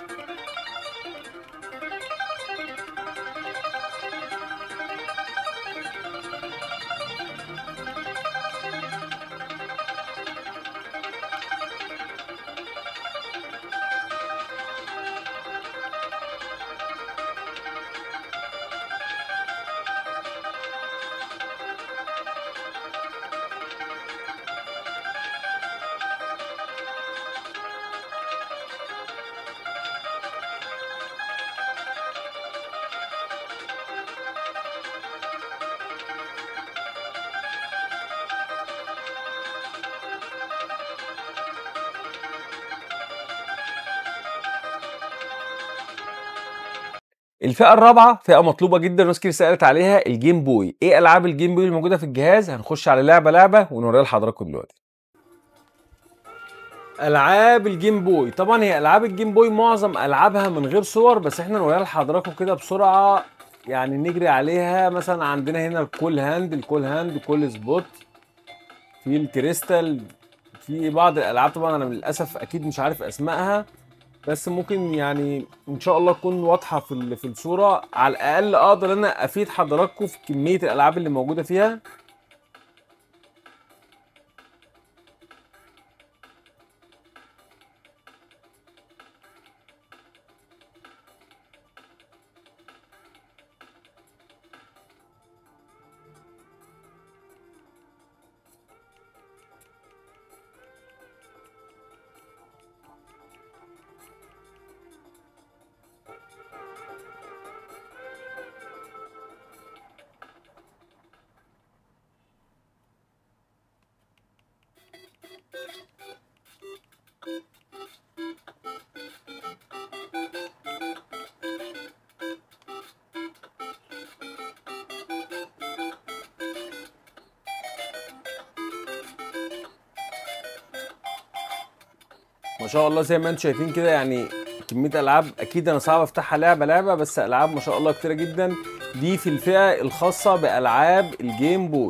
الفئة الرابعة فئة مطلوبة جدا وناس كتير سألت عليها الجيم بوي، إيه ألعاب الجيم بوي الموجودة في الجهاز؟ هنخش على لعبة لعبة ونوريها لحضراتكم دلوقتي. ألعاب الجيم بوي، طبعا هي ألعاب الجيم بوي معظم ألعابها من غير صور بس إحنا نوريها لحضراتكم كده بسرعة يعني نجري عليها مثلا عندنا هنا الكول هاند، الكول هاند، كول سبوت، في الكريستال، في بعض الألعاب طبعا أنا للأسف أكيد مش عارف أسمائها بس ممكن يعني ان شاء الله تكون واضحه في في الصوره على الاقل اقدر انا افيد حضراتكم في كميه الالعاب اللي موجوده فيها ما شاء الله زي ما انتم شايفين كده يعني كميه العاب اكيد انا صعب افتحها لعبه لعبه بس العاب ما شاء الله كتيره جدا دي في الفئه الخاصه بالعاب الجيم بوي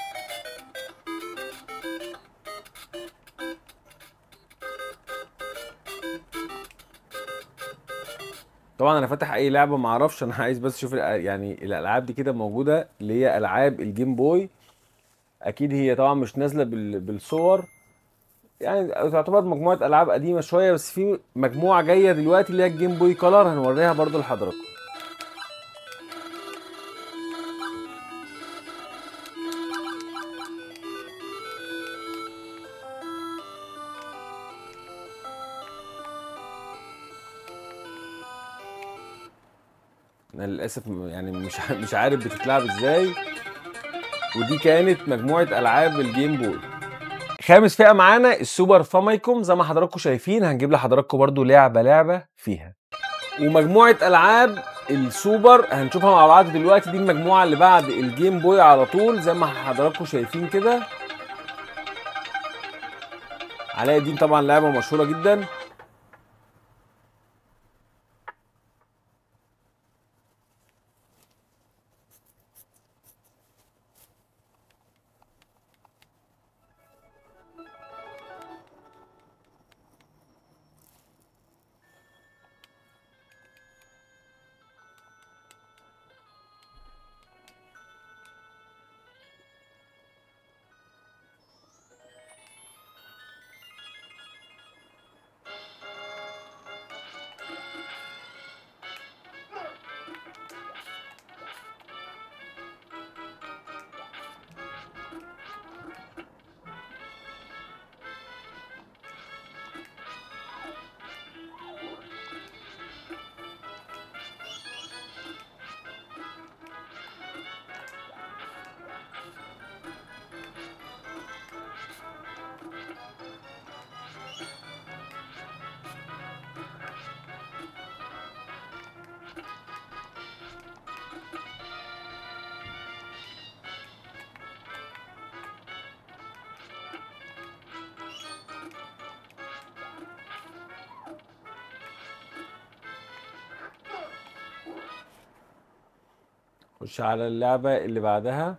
طبعا انا فاتح اي لعبه ما اعرفش انا عايز بس اشوف يعني الالعاب دي كده موجوده اللي هي العاب الجيم بوي اكيد هي طبعا مش نازله بالصور يعني تعتبر مجموعه العاب قديمه شويه بس في مجموعه جايه دلوقتي اللي هي الجيم بوي كلر هنوريها برضو لحضراتكم انا للاسف يعني مش مش عارف بتتلعب ازاي ودي كانت مجموعه العاب الجيم بوي خامس فئه معانا السوبر فاميكوم زي ما حضراتكم شايفين هنجيب لحضراتكم برضو لعبه لعبه فيها ومجموعه العاب السوبر هنشوفها مع بعض دلوقتي دي المجموعه اللي بعد الجيم بوي على طول زي ما حضراتكم شايفين كده علاء الدين طبعا لعبه مشهوره جدا خش على اللعبة اللي بعدها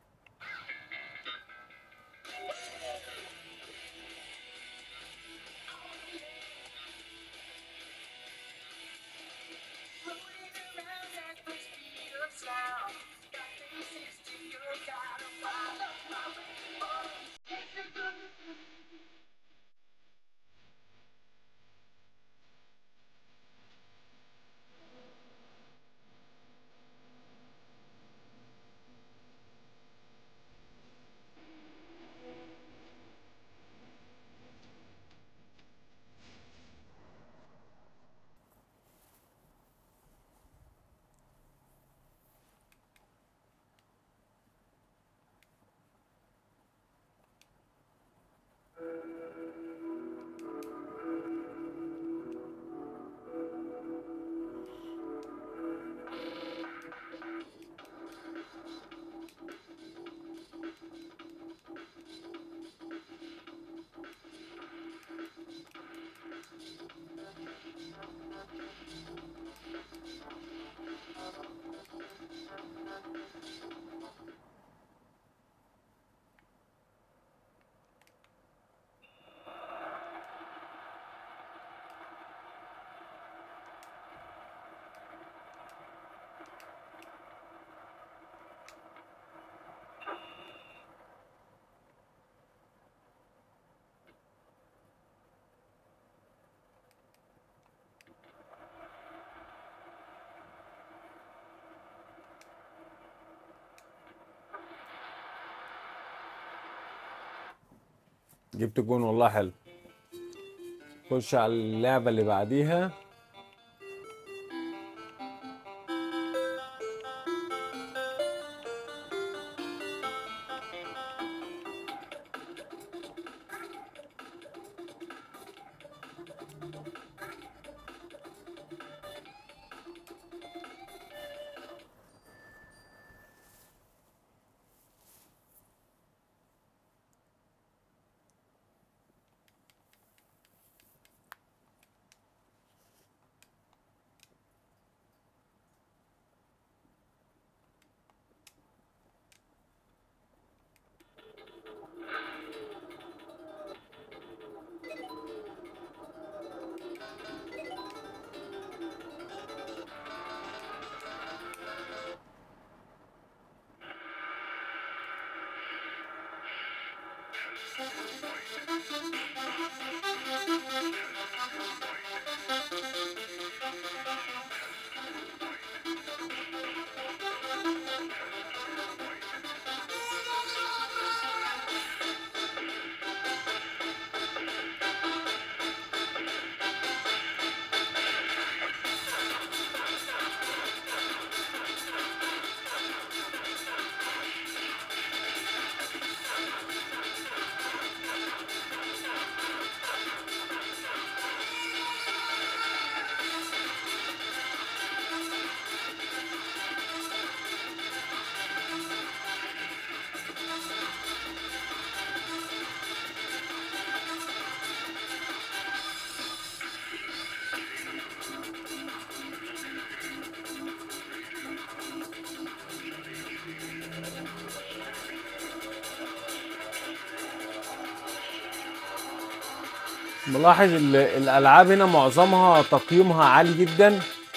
جبت جون والله حلو خش على اللعبة اللي بعديها ملاحظ ال- الالعاب هنا معظمها تقييمها عالي جدا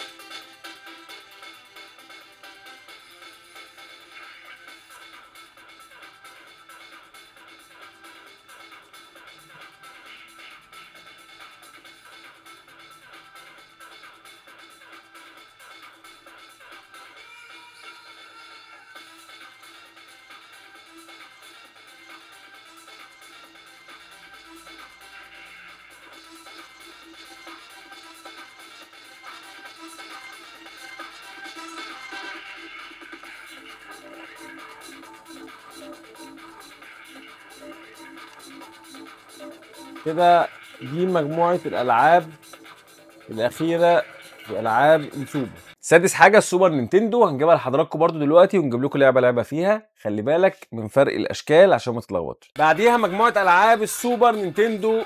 كده دي مجموعة الألعاب الأخيرة في ألعاب السوبر سادس حاجة السوبر نينتندو هنجيبها لحضراتكم برضو دلوقتي ونجيب لكم لعبة لعبة فيها خلي بالك من فرق الأشكال عشان ما تتلخبطش بعديها مجموعة ألعاب السوبر نينتندو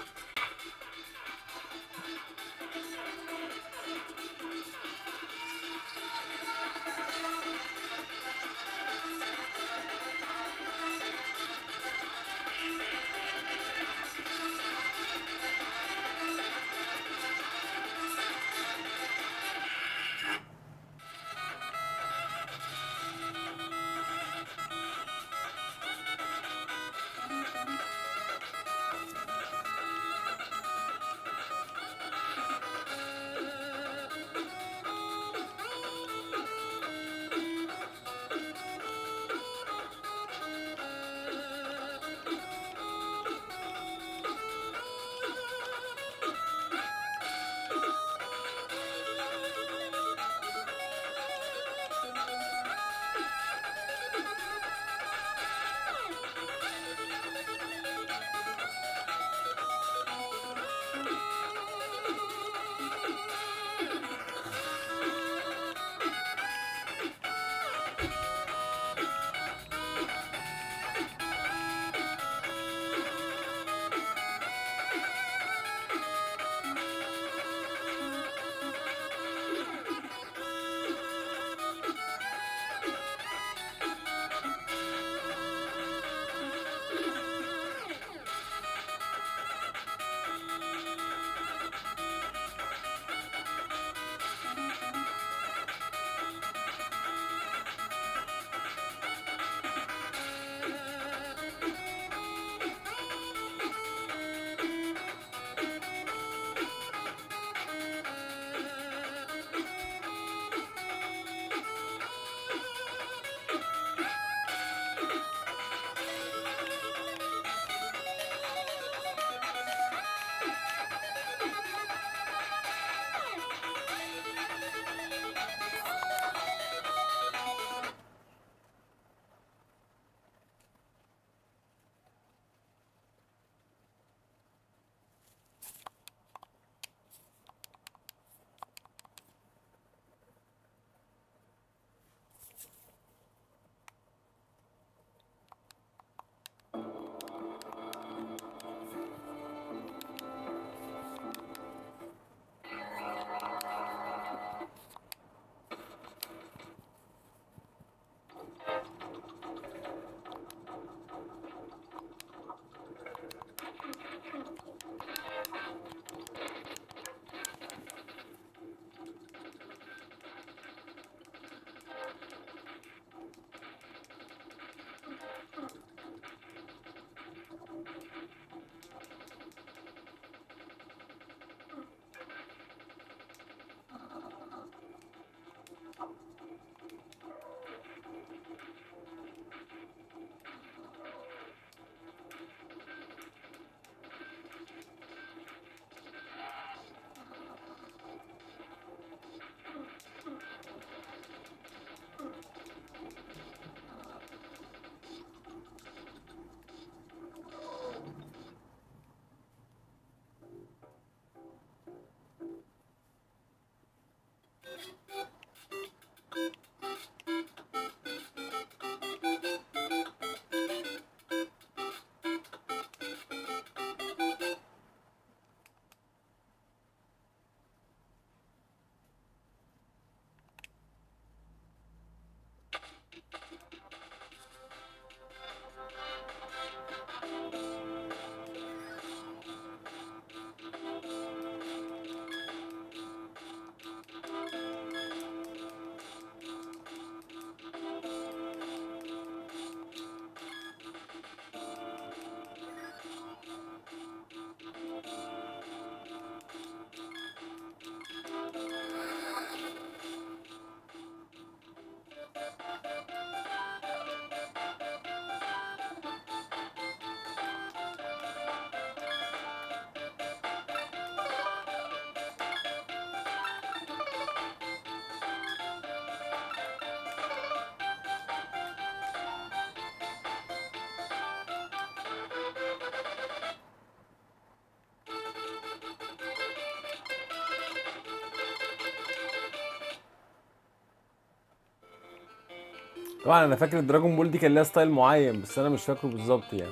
طبعا انا فاكر الدراجون بول دي كان ليها ستايل معين بس انا مش فاكره بالظبط يعني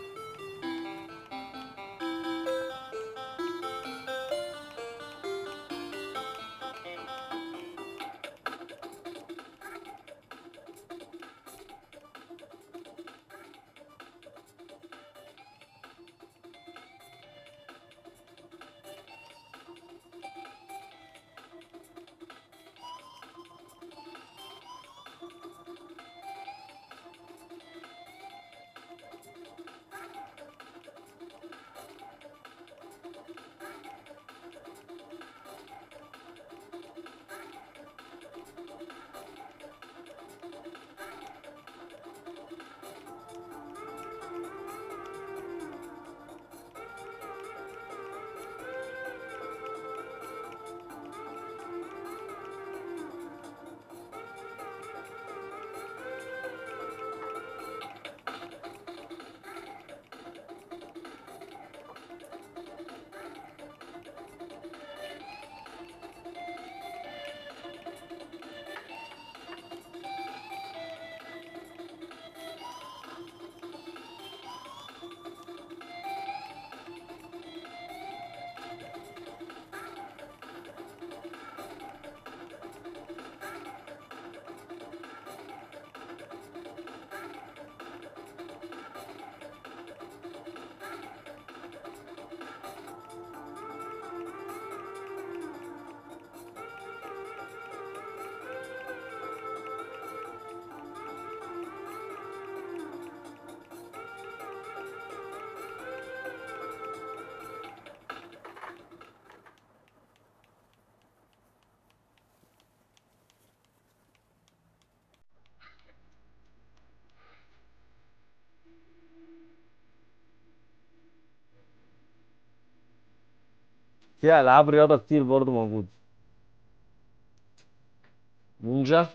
في العاب رياضه كتير برضو موجوده نينجا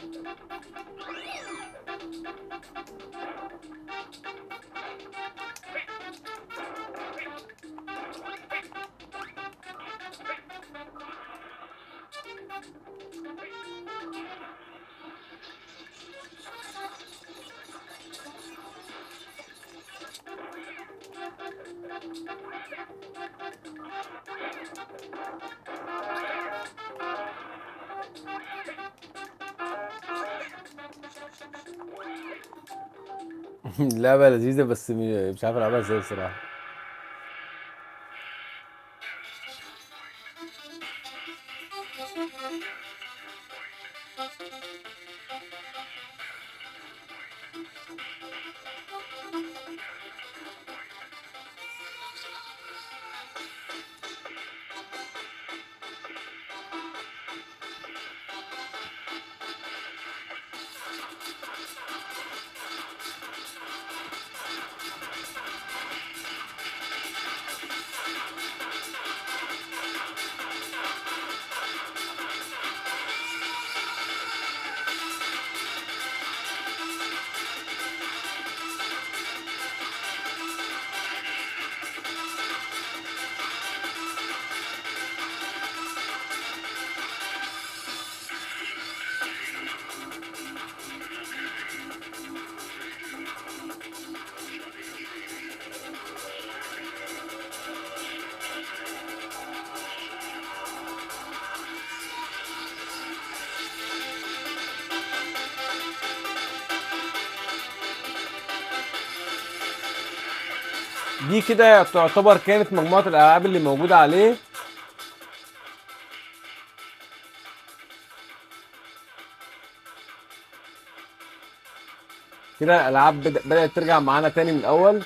لعبة لذيذة بس م- مش عارف العبها ازاي بصراحة دي كده تعتبر كانت مجموعة الألعاب اللي موجودة عليه كده الألعاب بد- بدأت ترجع معانا تاني من الأول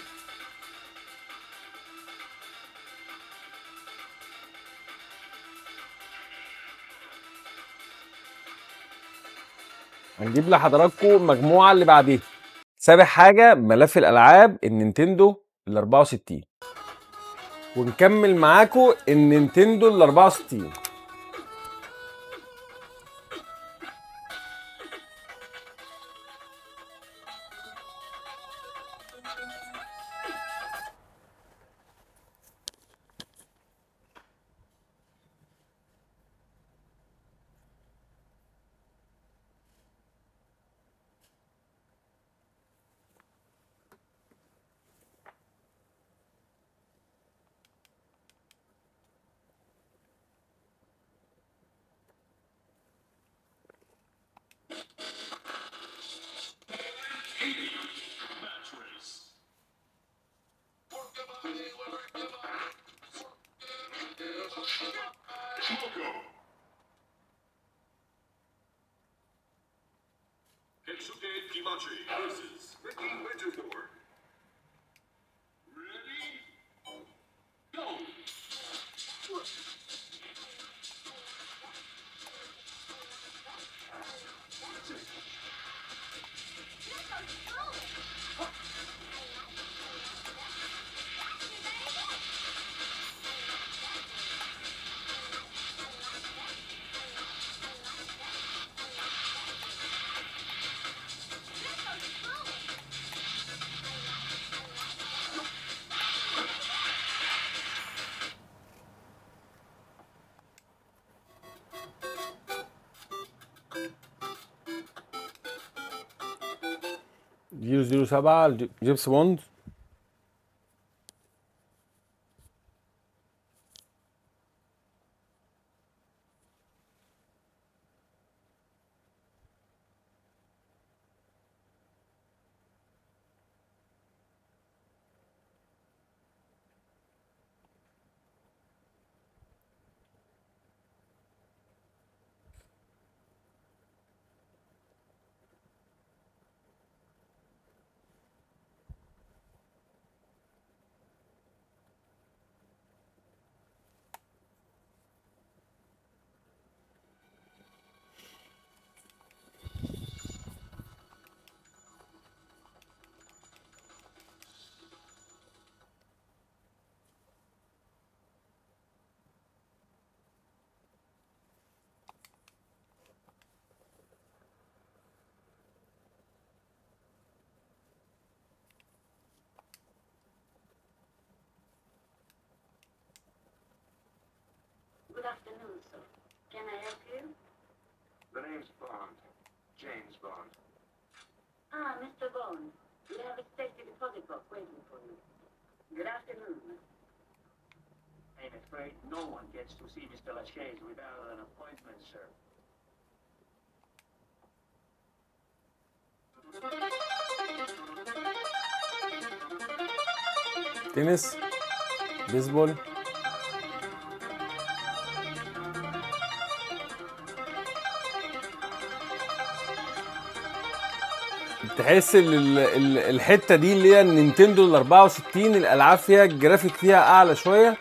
هنجيب لحضراتكم المجموعة اللي بعديها سابع حاجة ملف الألعاب النينتندو ال 64 ونكمل معاكم النينتندو ال 64 Kensuke Kimachi versus Ricky Winterthorn. Ready? Go! زيرو زيرو سبعة الج- جيمس بوند Good afternoon, sir. Can I help you? The name's Bond. James Bond. Ah, Mr. Bond. We have a safety deposit box waiting for you. Good afternoon. I'm afraid no one gets to see Mr. Lachaise without an appointment, sir. تنس بيسبول تحس ال- ال- ال- الحته دي اللي هي النينتندو ال 64 الالعاب فيها الجرافيك فيها اعلى شويه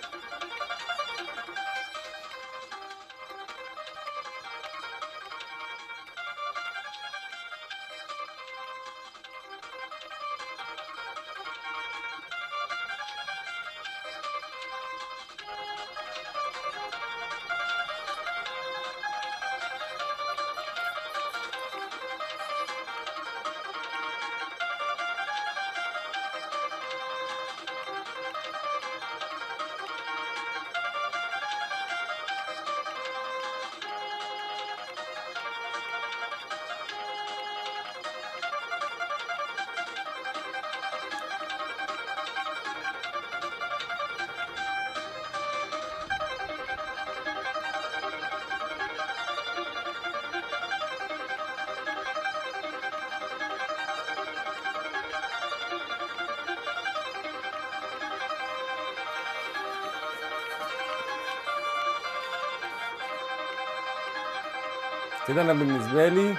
كده انا بالنسبه لي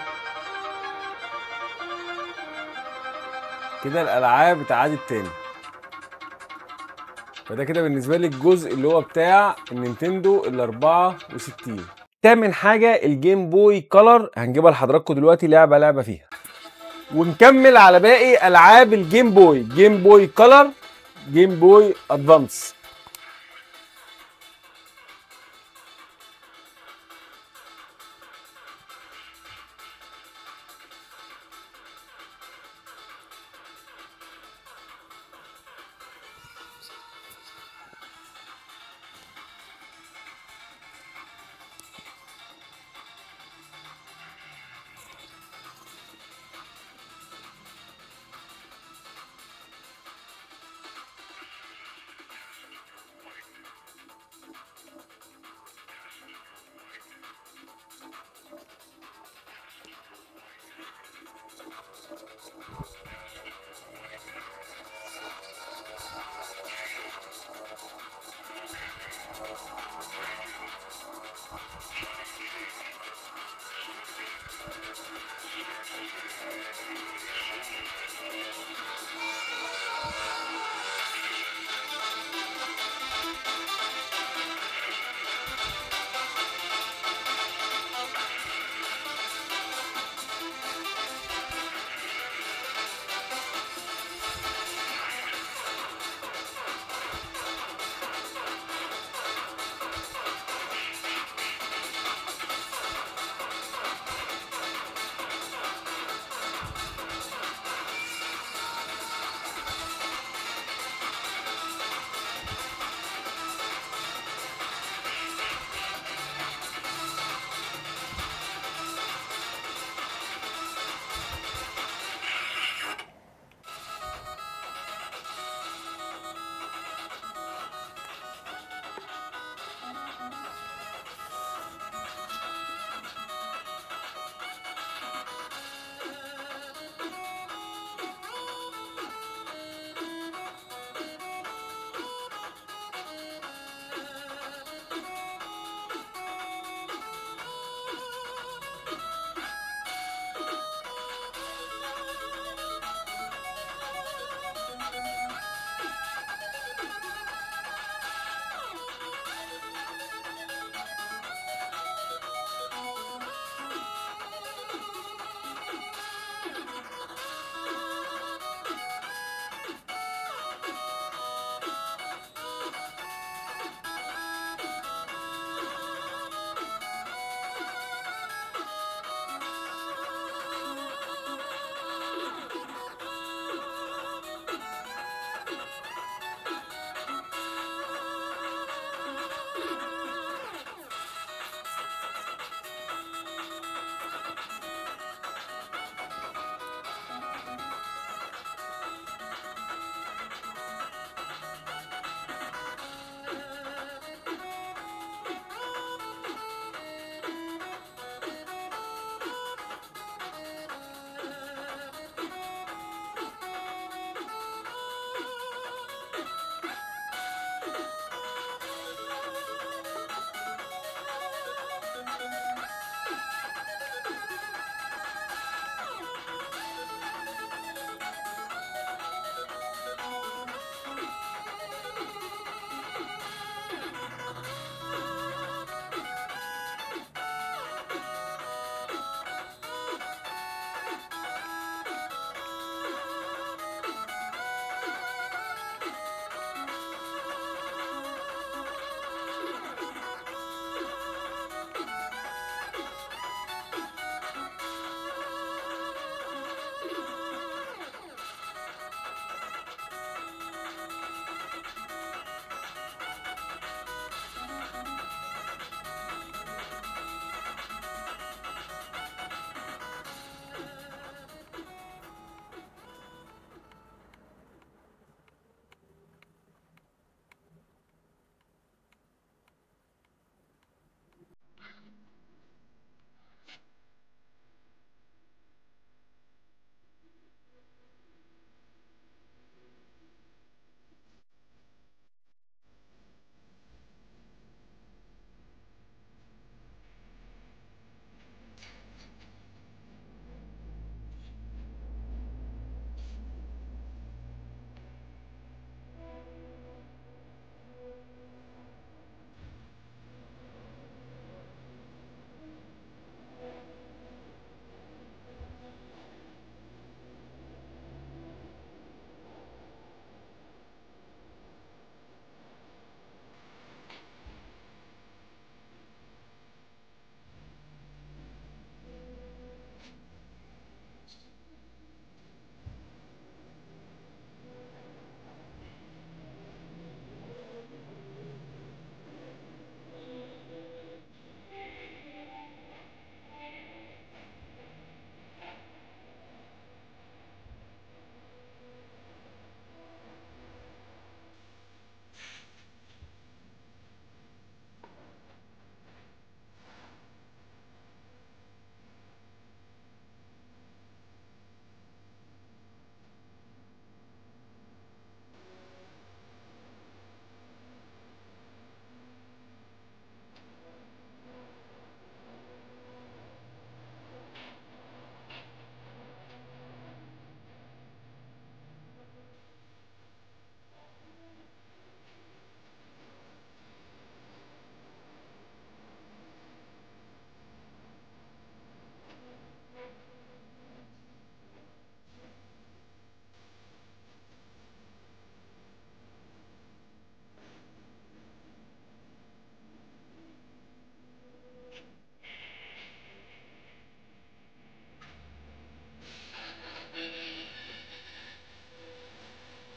كده الالعاب اتعادت تاني فده كده بالنسبه لي الجزء اللي هو بتاع النينتندو ال 64 تامن حاجه الجيم بوي كولر هنجيبها لحضراتكم دلوقتي لعبه لعبه فيها ونكمل على باقي العاب الجيم بوي جيم بوي كولر جيم بوي ادفانس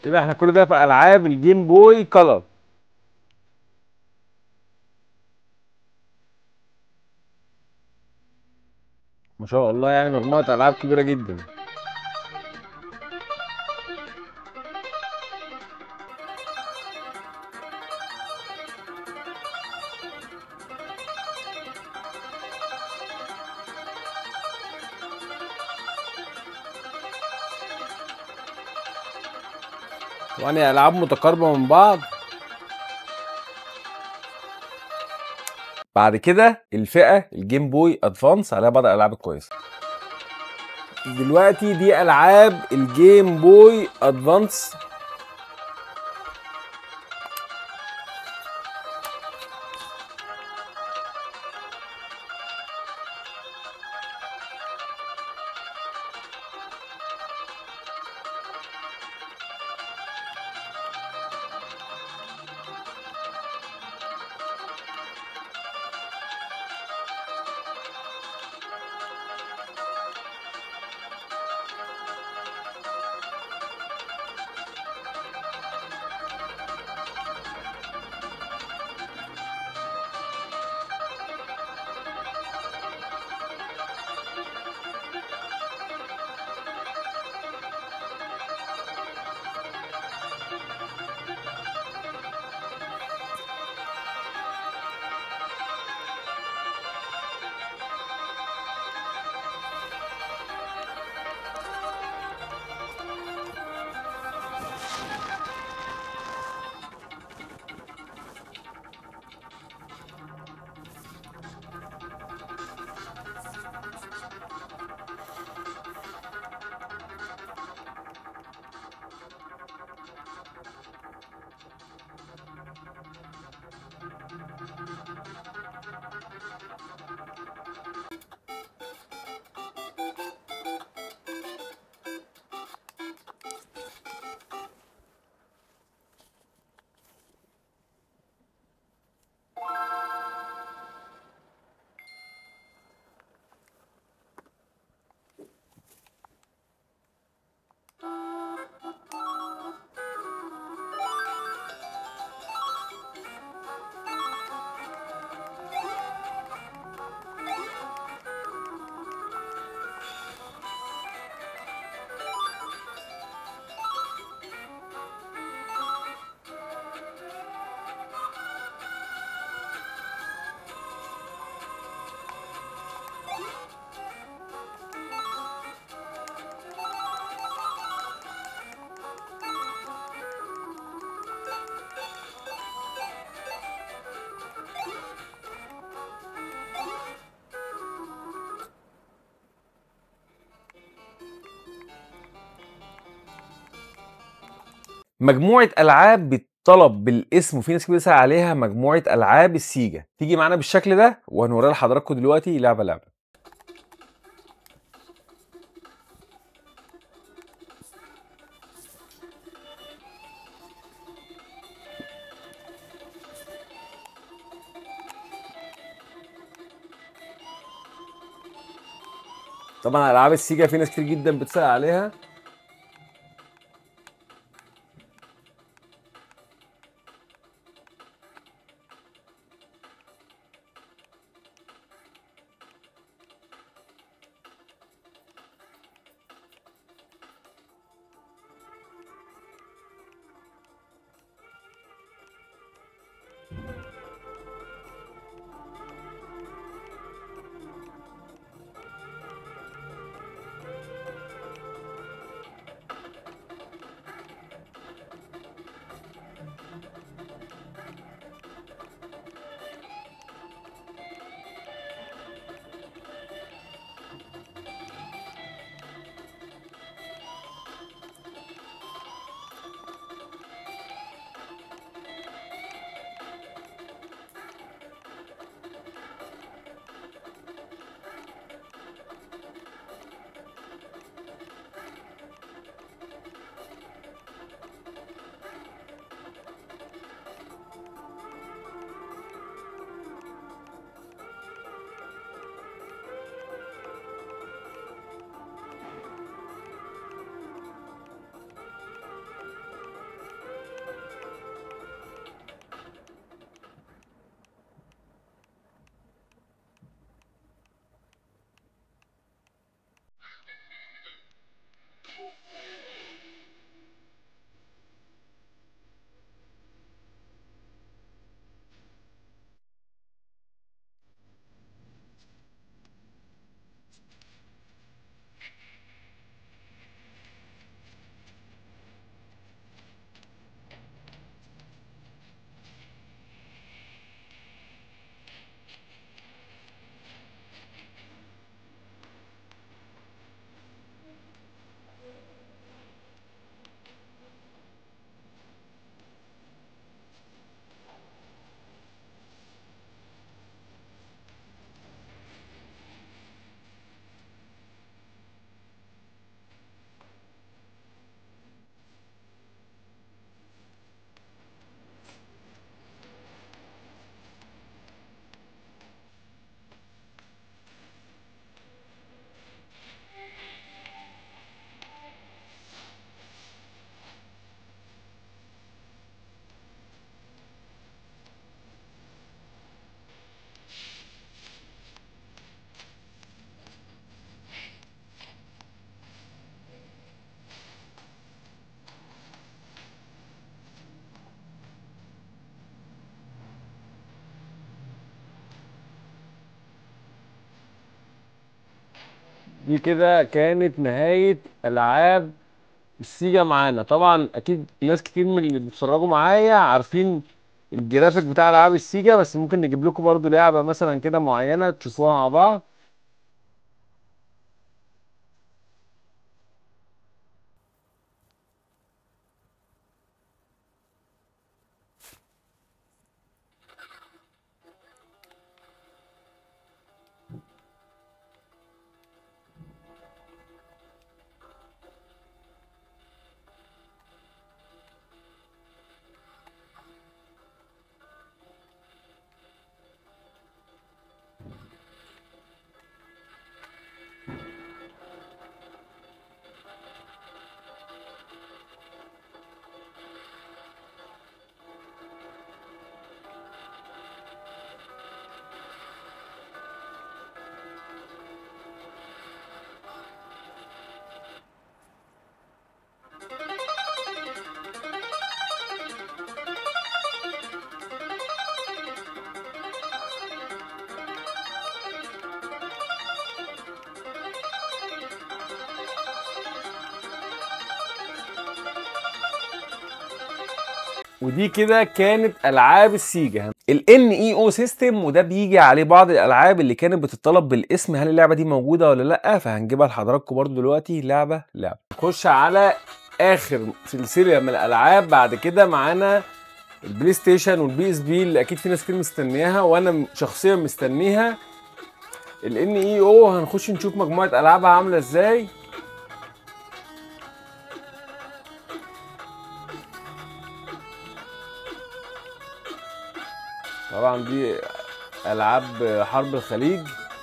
يبقى احنا كل ده في العاب الجيم بوي كلر ما شاء الله يعني مجموعة ألعاب كبيرة جدا يعني ألعاب متقاربة من بعض بعد كده الفئة الجيم بوي ادفانس عليها بعض الألعاب الكويسة دلوقتي دي ألعاب الجيم بوي ادفانس مجموعة ألعاب بتطلب بالاسم وفي ناس كتير بتسأل عليها مجموعة ألعاب السيجا تيجي معانا بالشكل ده وهنوريها لحضراتكم دلوقتي لعبة لعبة طبعا ألعاب السيجا في ناس كتير جدا بتسأل عليها دي كده كانت نهاية ألعاب السيجا معانا طبعا أكيد ناس كتير من اللي بيتفرجوا معايا عارفين الجرافيك بتاع ألعاب السيجا بس ممكن نجيب لكم برضو لعبة مثلا كده معينة تشوفوها مع بعض ودي كده كانت العاب السيجا ال NEO سيستم وده بيجي عليه بعض الالعاب اللي كانت بتطلب بالاسم هل اللعبه دي موجوده ولا لا فهنجيبها لحضراتكم برضو دلوقتي لعبه لعبه نخش على اخر سلسله من الالعاب بعد كده معانا البلاي ستيشن والبي اس بي اللي اكيد في ناس كتير مستنياها وانا شخصيا مستنيها ال NEO هنخش نشوف مجموعه العابها عامله ازاي طبعا دي العاب حرب الخليج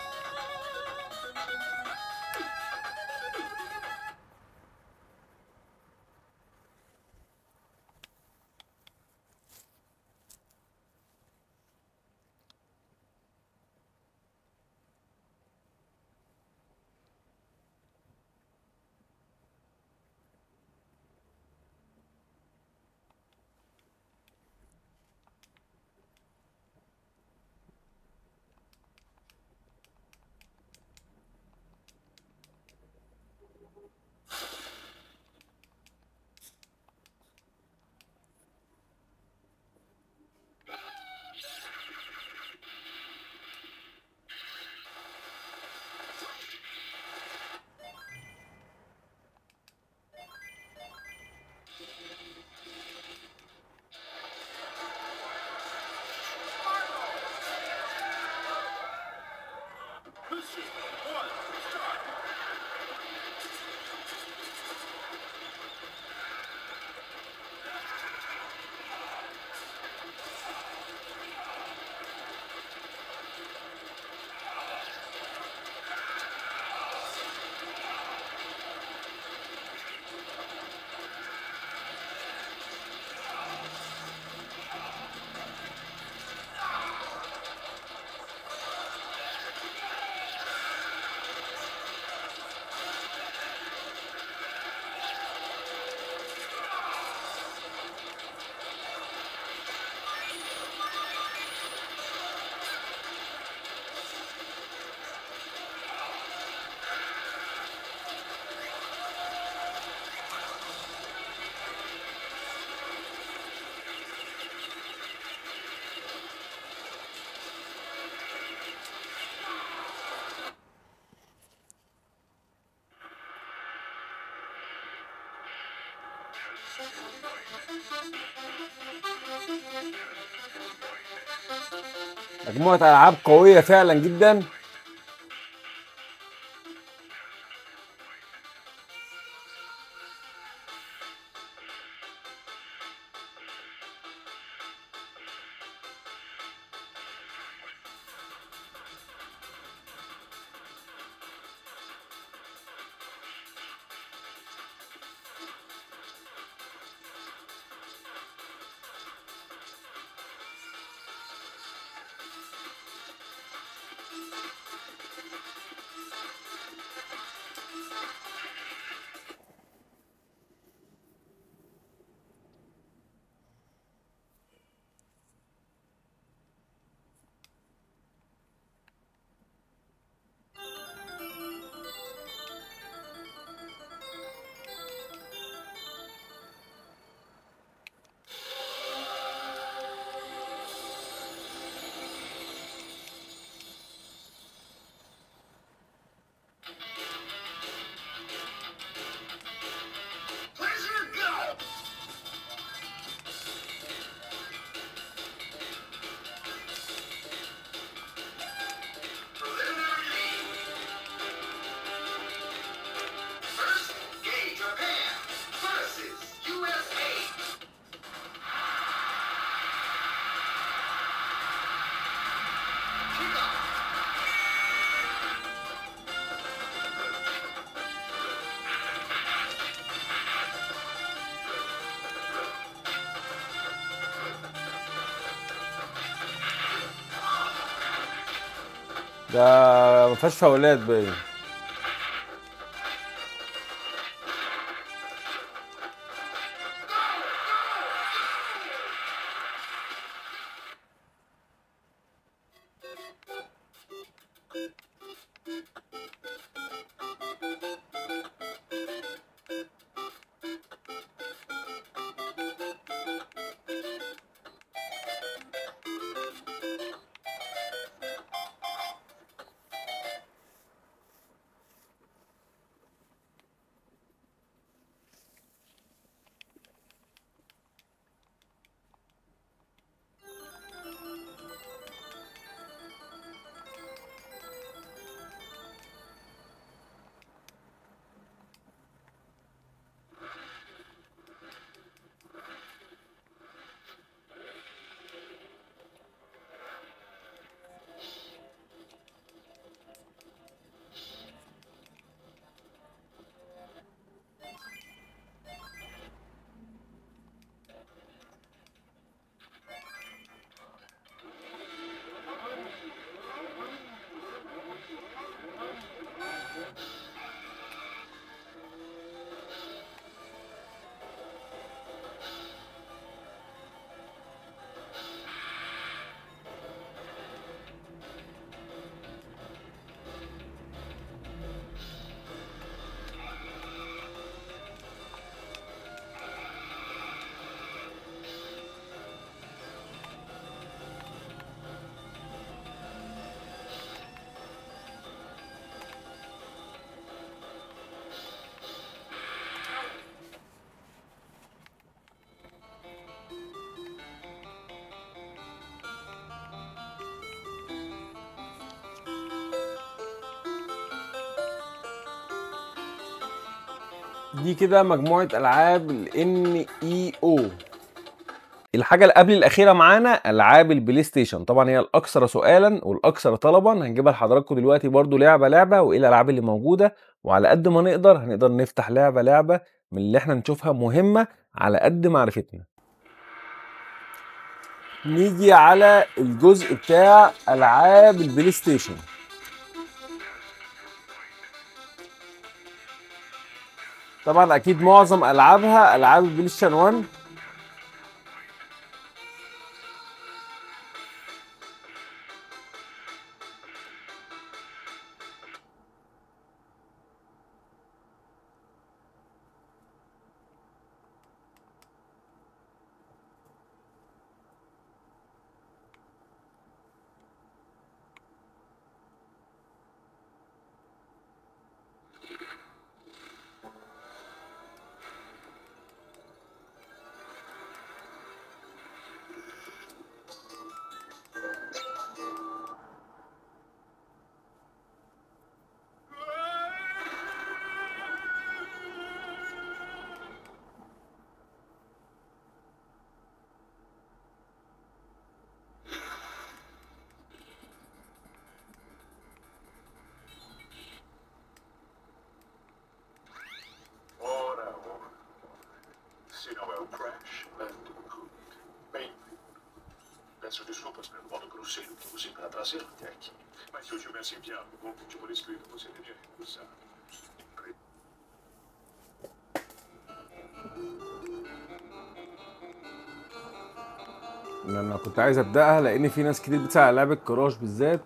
Mission one, start. مجموعه العاب قويه فعلا جدا ده ما فيهاش فاولات باين دي كده مجموعة ألعاب ال NEO الحاجة اللي قبل الأخيرة معانا ألعاب البلاي ستيشن طبعا هي الأكثر سؤالا والأكثر طلبا هنجيبها لحضراتكم دلوقتي برضو لعبة لعبة وإيه الألعاب اللي موجودة وعلى قد ما نقدر هنقدر نفتح لعبة لعبة من اللي احنا نشوفها مهمة على قد معرفتنا نيجي على الجزء بتاع ألعاب البلاي ستيشن طبعا اكيد معظم العابها العاب البلاي ستيشن 1 Ora, ora. Se não é o Crash, Bandicoot. Bem, peço desculpas pelo modo grosseiro que usei para trazer até aqui. Mas se eu tivesse enviado o convite por escrito, você teria recusado. انا كنت عايز ابداها لان في ناس كتير بتسال على لعبه كراش بالذات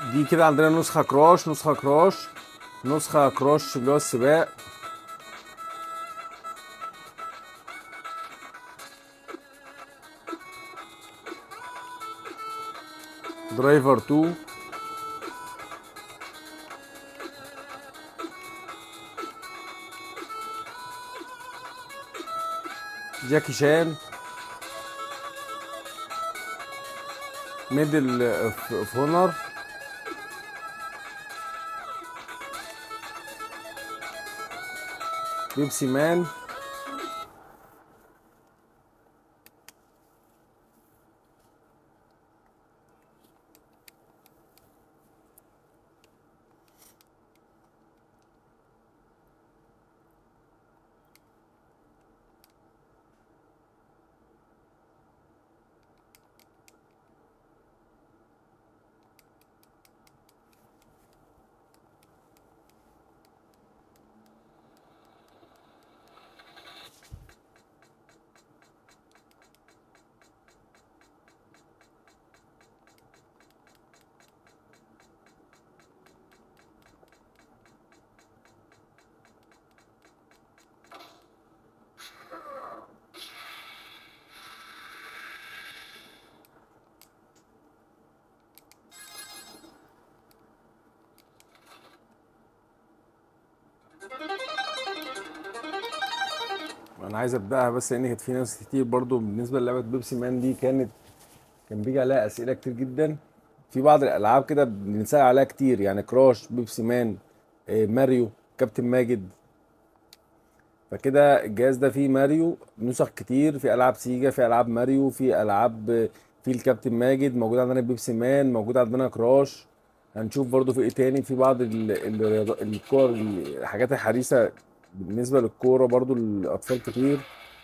دي كده عندنا نسخة كراش نسخة كراش نسخة كراش اللي هو السباق درايفر 2 جاكي شان ميدل اوف هونر بيبسي مان انا عايز ابداها بس لان كانت في ناس كتير برضو بالنسبه للعبه بيبسي مان دي كانت كان بيجي عليها اسئله كتير جدا في بعض الالعاب كده بنسال عليها كتير يعني كراش بيبسي مان آه، ماريو كابتن ماجد فكده الجهاز ده فيه ماريو نسخ كتير في العاب سيجا في العاب ماريو في العاب آه، في الكابتن ماجد موجود عندنا بيبسي مان موجود عندنا كراش هنشوف برضو في ايه تاني في بعض ال- الرياض- الكور الحاجات الحديثه بالنسبه للكوره برضو الاطفال كتير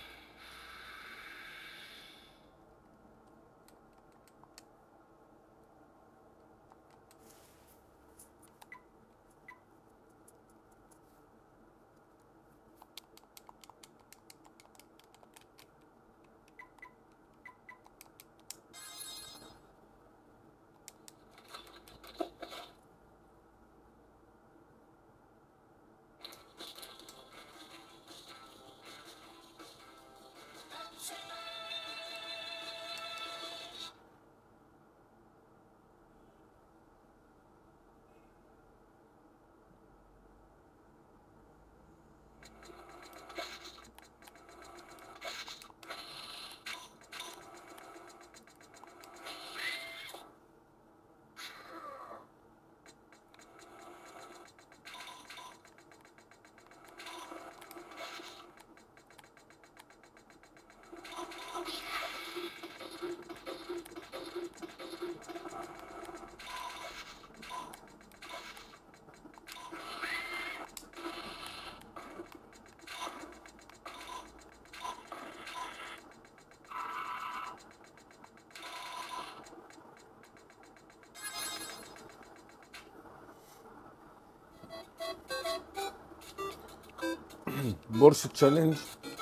بورش تشالنج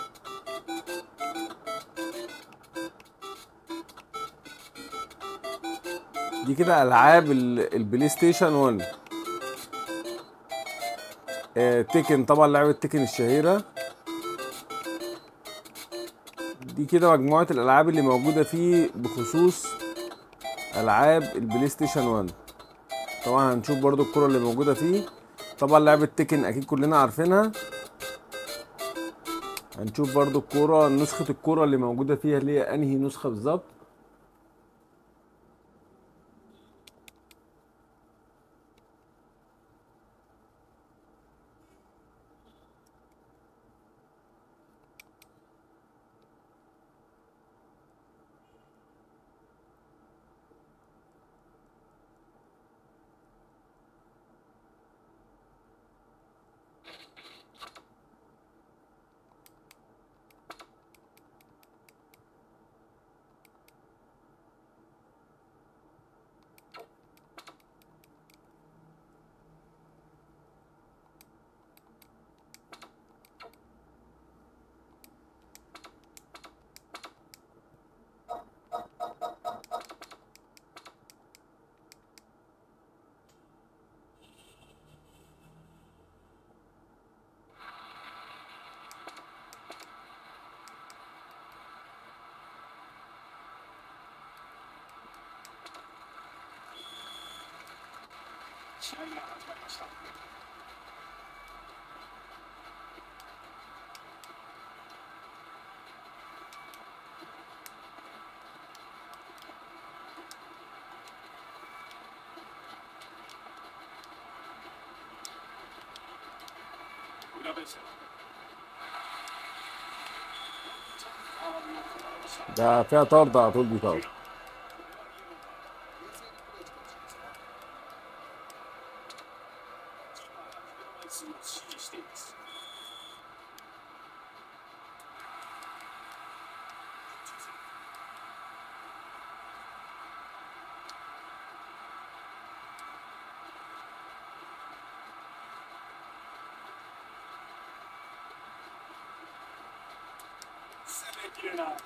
دي كده العاب ال- البلاي ستيشن 1 آه، تيكن طبعا لعبة تيكن الشهيرة دي كده مجموعة الألعاب اللي موجودة فيه بخصوص ألعاب البلاي ستيشن 1 طبعا هنشوف برضو الكرة اللي موجودة فيه طبعا لعبة تيكن أكيد كلنا عارفينها هنشوف برضو الكورة نسخة الكورة اللي موجودة فيها اللي هي أنهي نسخة بالظبط 試合が始まりました。 裏ベース。 ده فيها طرد على طول دي طرد 指示しています。 攻めきれない。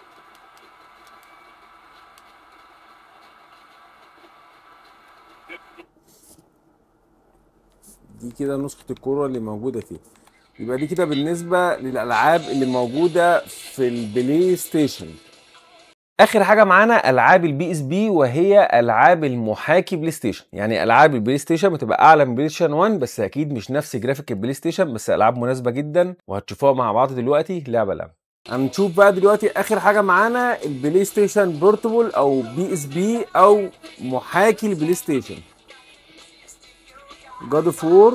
دي كده نسخة الكورة اللي موجودة فيه يبقى دي كده بالنسبة للألعاب اللي موجودة في البلاي ستيشن اخر حاجه معانا العاب البي اس بي وهي العاب المحاكي بلاي ستيشن يعني العاب البلاي ستيشن بتبقى اعلى من بلاي ستيشن 1 بس اكيد مش نفس جرافيك البلاي ستيشن بس العاب مناسبه جدا وهتشوفوها مع بعض دلوقتي لعبه لعبه هنشوف بقى دلوقتي اخر حاجه معانا البلاي ستيشن بورتبل او بي اس بي او محاكي البلاي ستيشن جاد اوف وور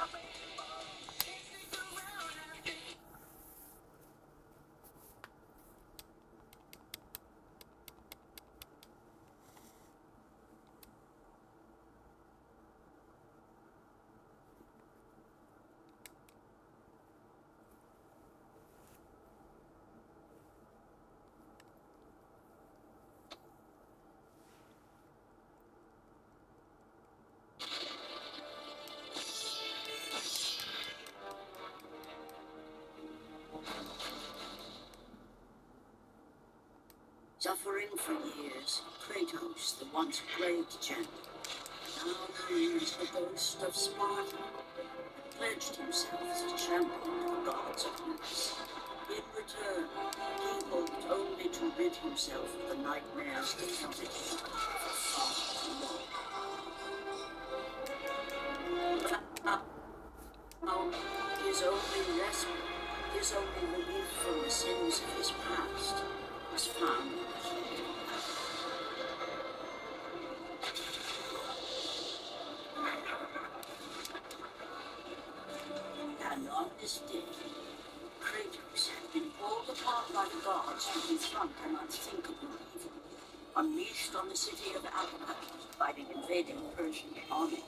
Suffering for years, Kratos, the once great champion, now mourns the ghost of Sparta, and pledged himself to champion the gods of Greece. In return, he hoped only to rid himself of the nightmares that haunted him for far too long. Now, his only respite, his only relief from the sins of his past, was found in the healing And on this day, Kratos had been pulled apart by the gods to confront an unthinkable evil, unleashed on the city of Attica by the invading Persian army.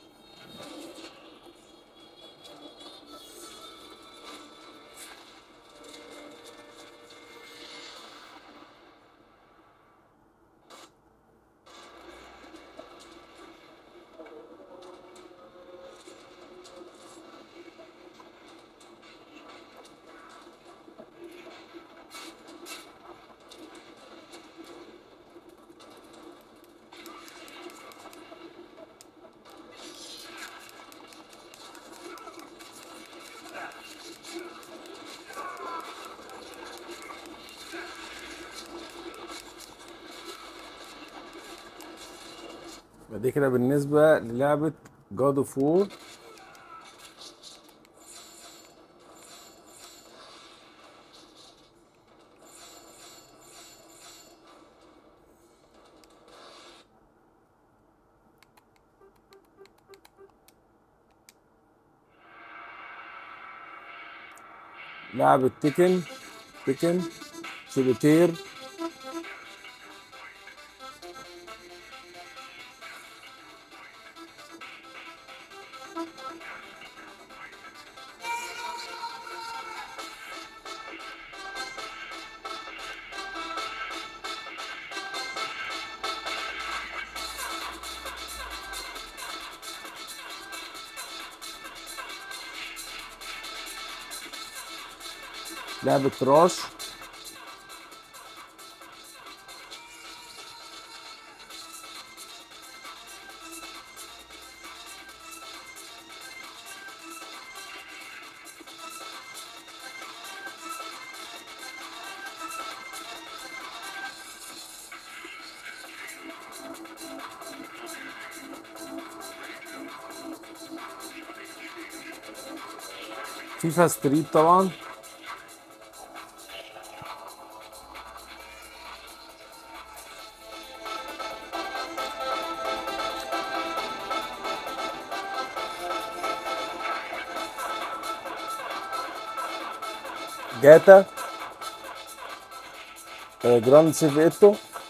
دي كده بالنسبه للعبه جاد اوف وور لعبة تيكن تيكن سوليتير لعبة راش فيفا ستريت طبعا جاتا آه، جراند سيف ايتو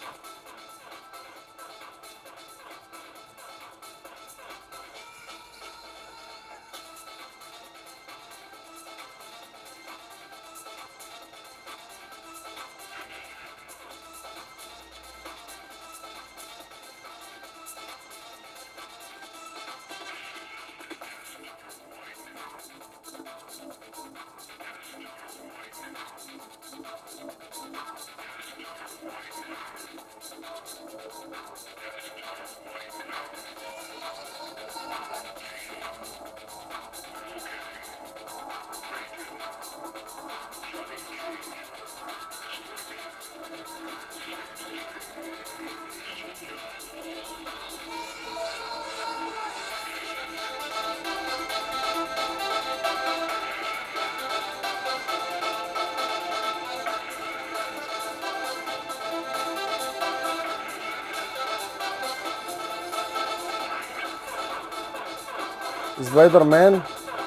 سبايدر مان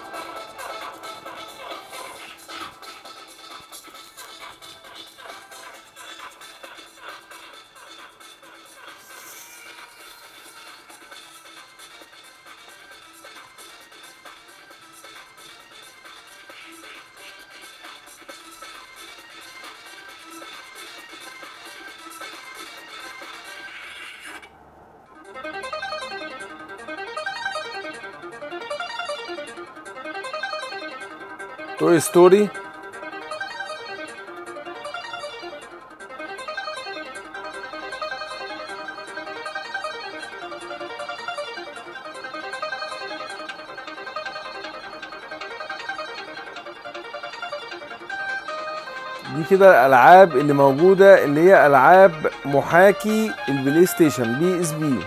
توي ستوري دي كده الالعاب اللي موجوده اللي هي العاب محاكي البلاي ستيشن بي اس بي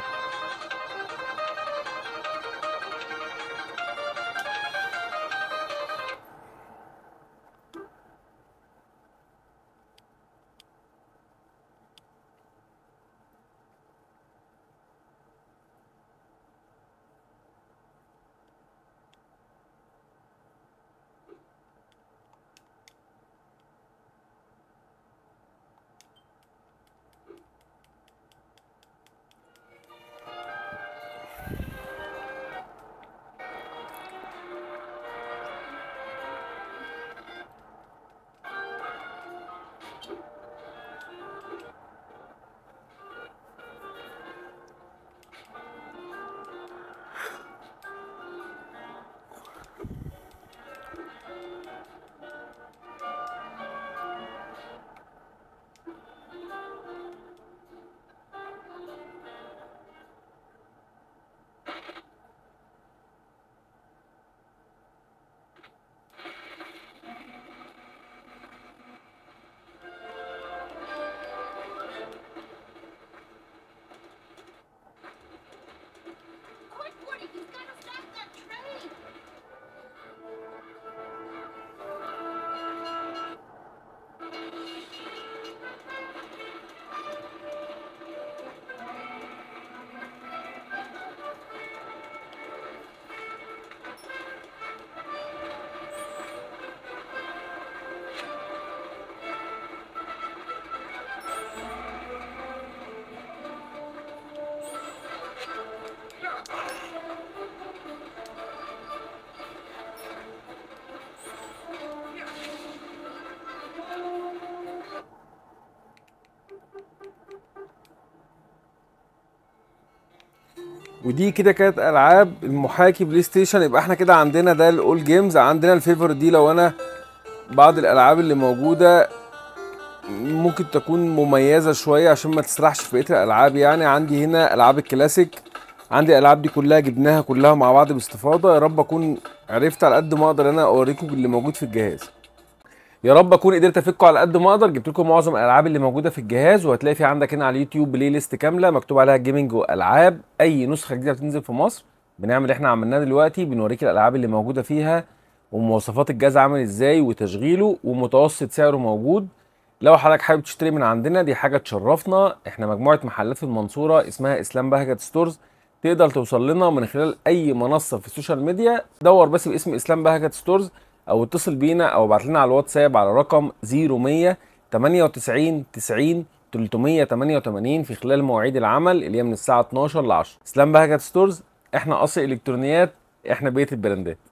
Quick, Woody, you've got to stop that train! ودي كده كانت العاب المحاكي بلاي ستيشن يبقى احنا كده عندنا ده الاول جيمز عندنا الفيفور دي لو انا بعض الالعاب اللي موجوده ممكن تكون مميزه شويه عشان ما تسرحش في بقيه الالعاب يعني عندي هنا العاب الكلاسيك عندي الالعاب دي كلها جبناها كلها مع بعض باستفاضه يا رب اكون عرفت على قد ما اقدر انا اوريكم اللي موجود في الجهاز يا رب اكون قدرت افكه على قد ما اقدر جبت لكم معظم الالعاب اللي موجوده في الجهاز وهتلاقي في عندك هنا على اليوتيوب بلاي ليست كامله مكتوب عليها جيمنج والعاب اي نسخه جديده بتنزل في مصر بنعمل اللي احنا عملناه دلوقتي بنوريك الالعاب اللي موجوده فيها ومواصفات الجهاز عامل ازاي وتشغيله ومتوسط سعره موجود لو حضرتك حابب تشتري من عندنا دي حاجه تشرفنا احنا مجموعه محلات في المنصوره اسمها اسلام بهجت ستورز تقدر توصل لنا من خلال اي منصه في السوشيال ميديا دور بس باسم اسلام بهجت ستورز او اتصل بينا او ابعت لنا على الواتساب على رقم 0100 98 90 388 في خلال مواعيد العمل اللي هي من الساعه 12 ل 10 اسلام بهجت ستورز احنا قصر الكترونيات احنا بيت البراندات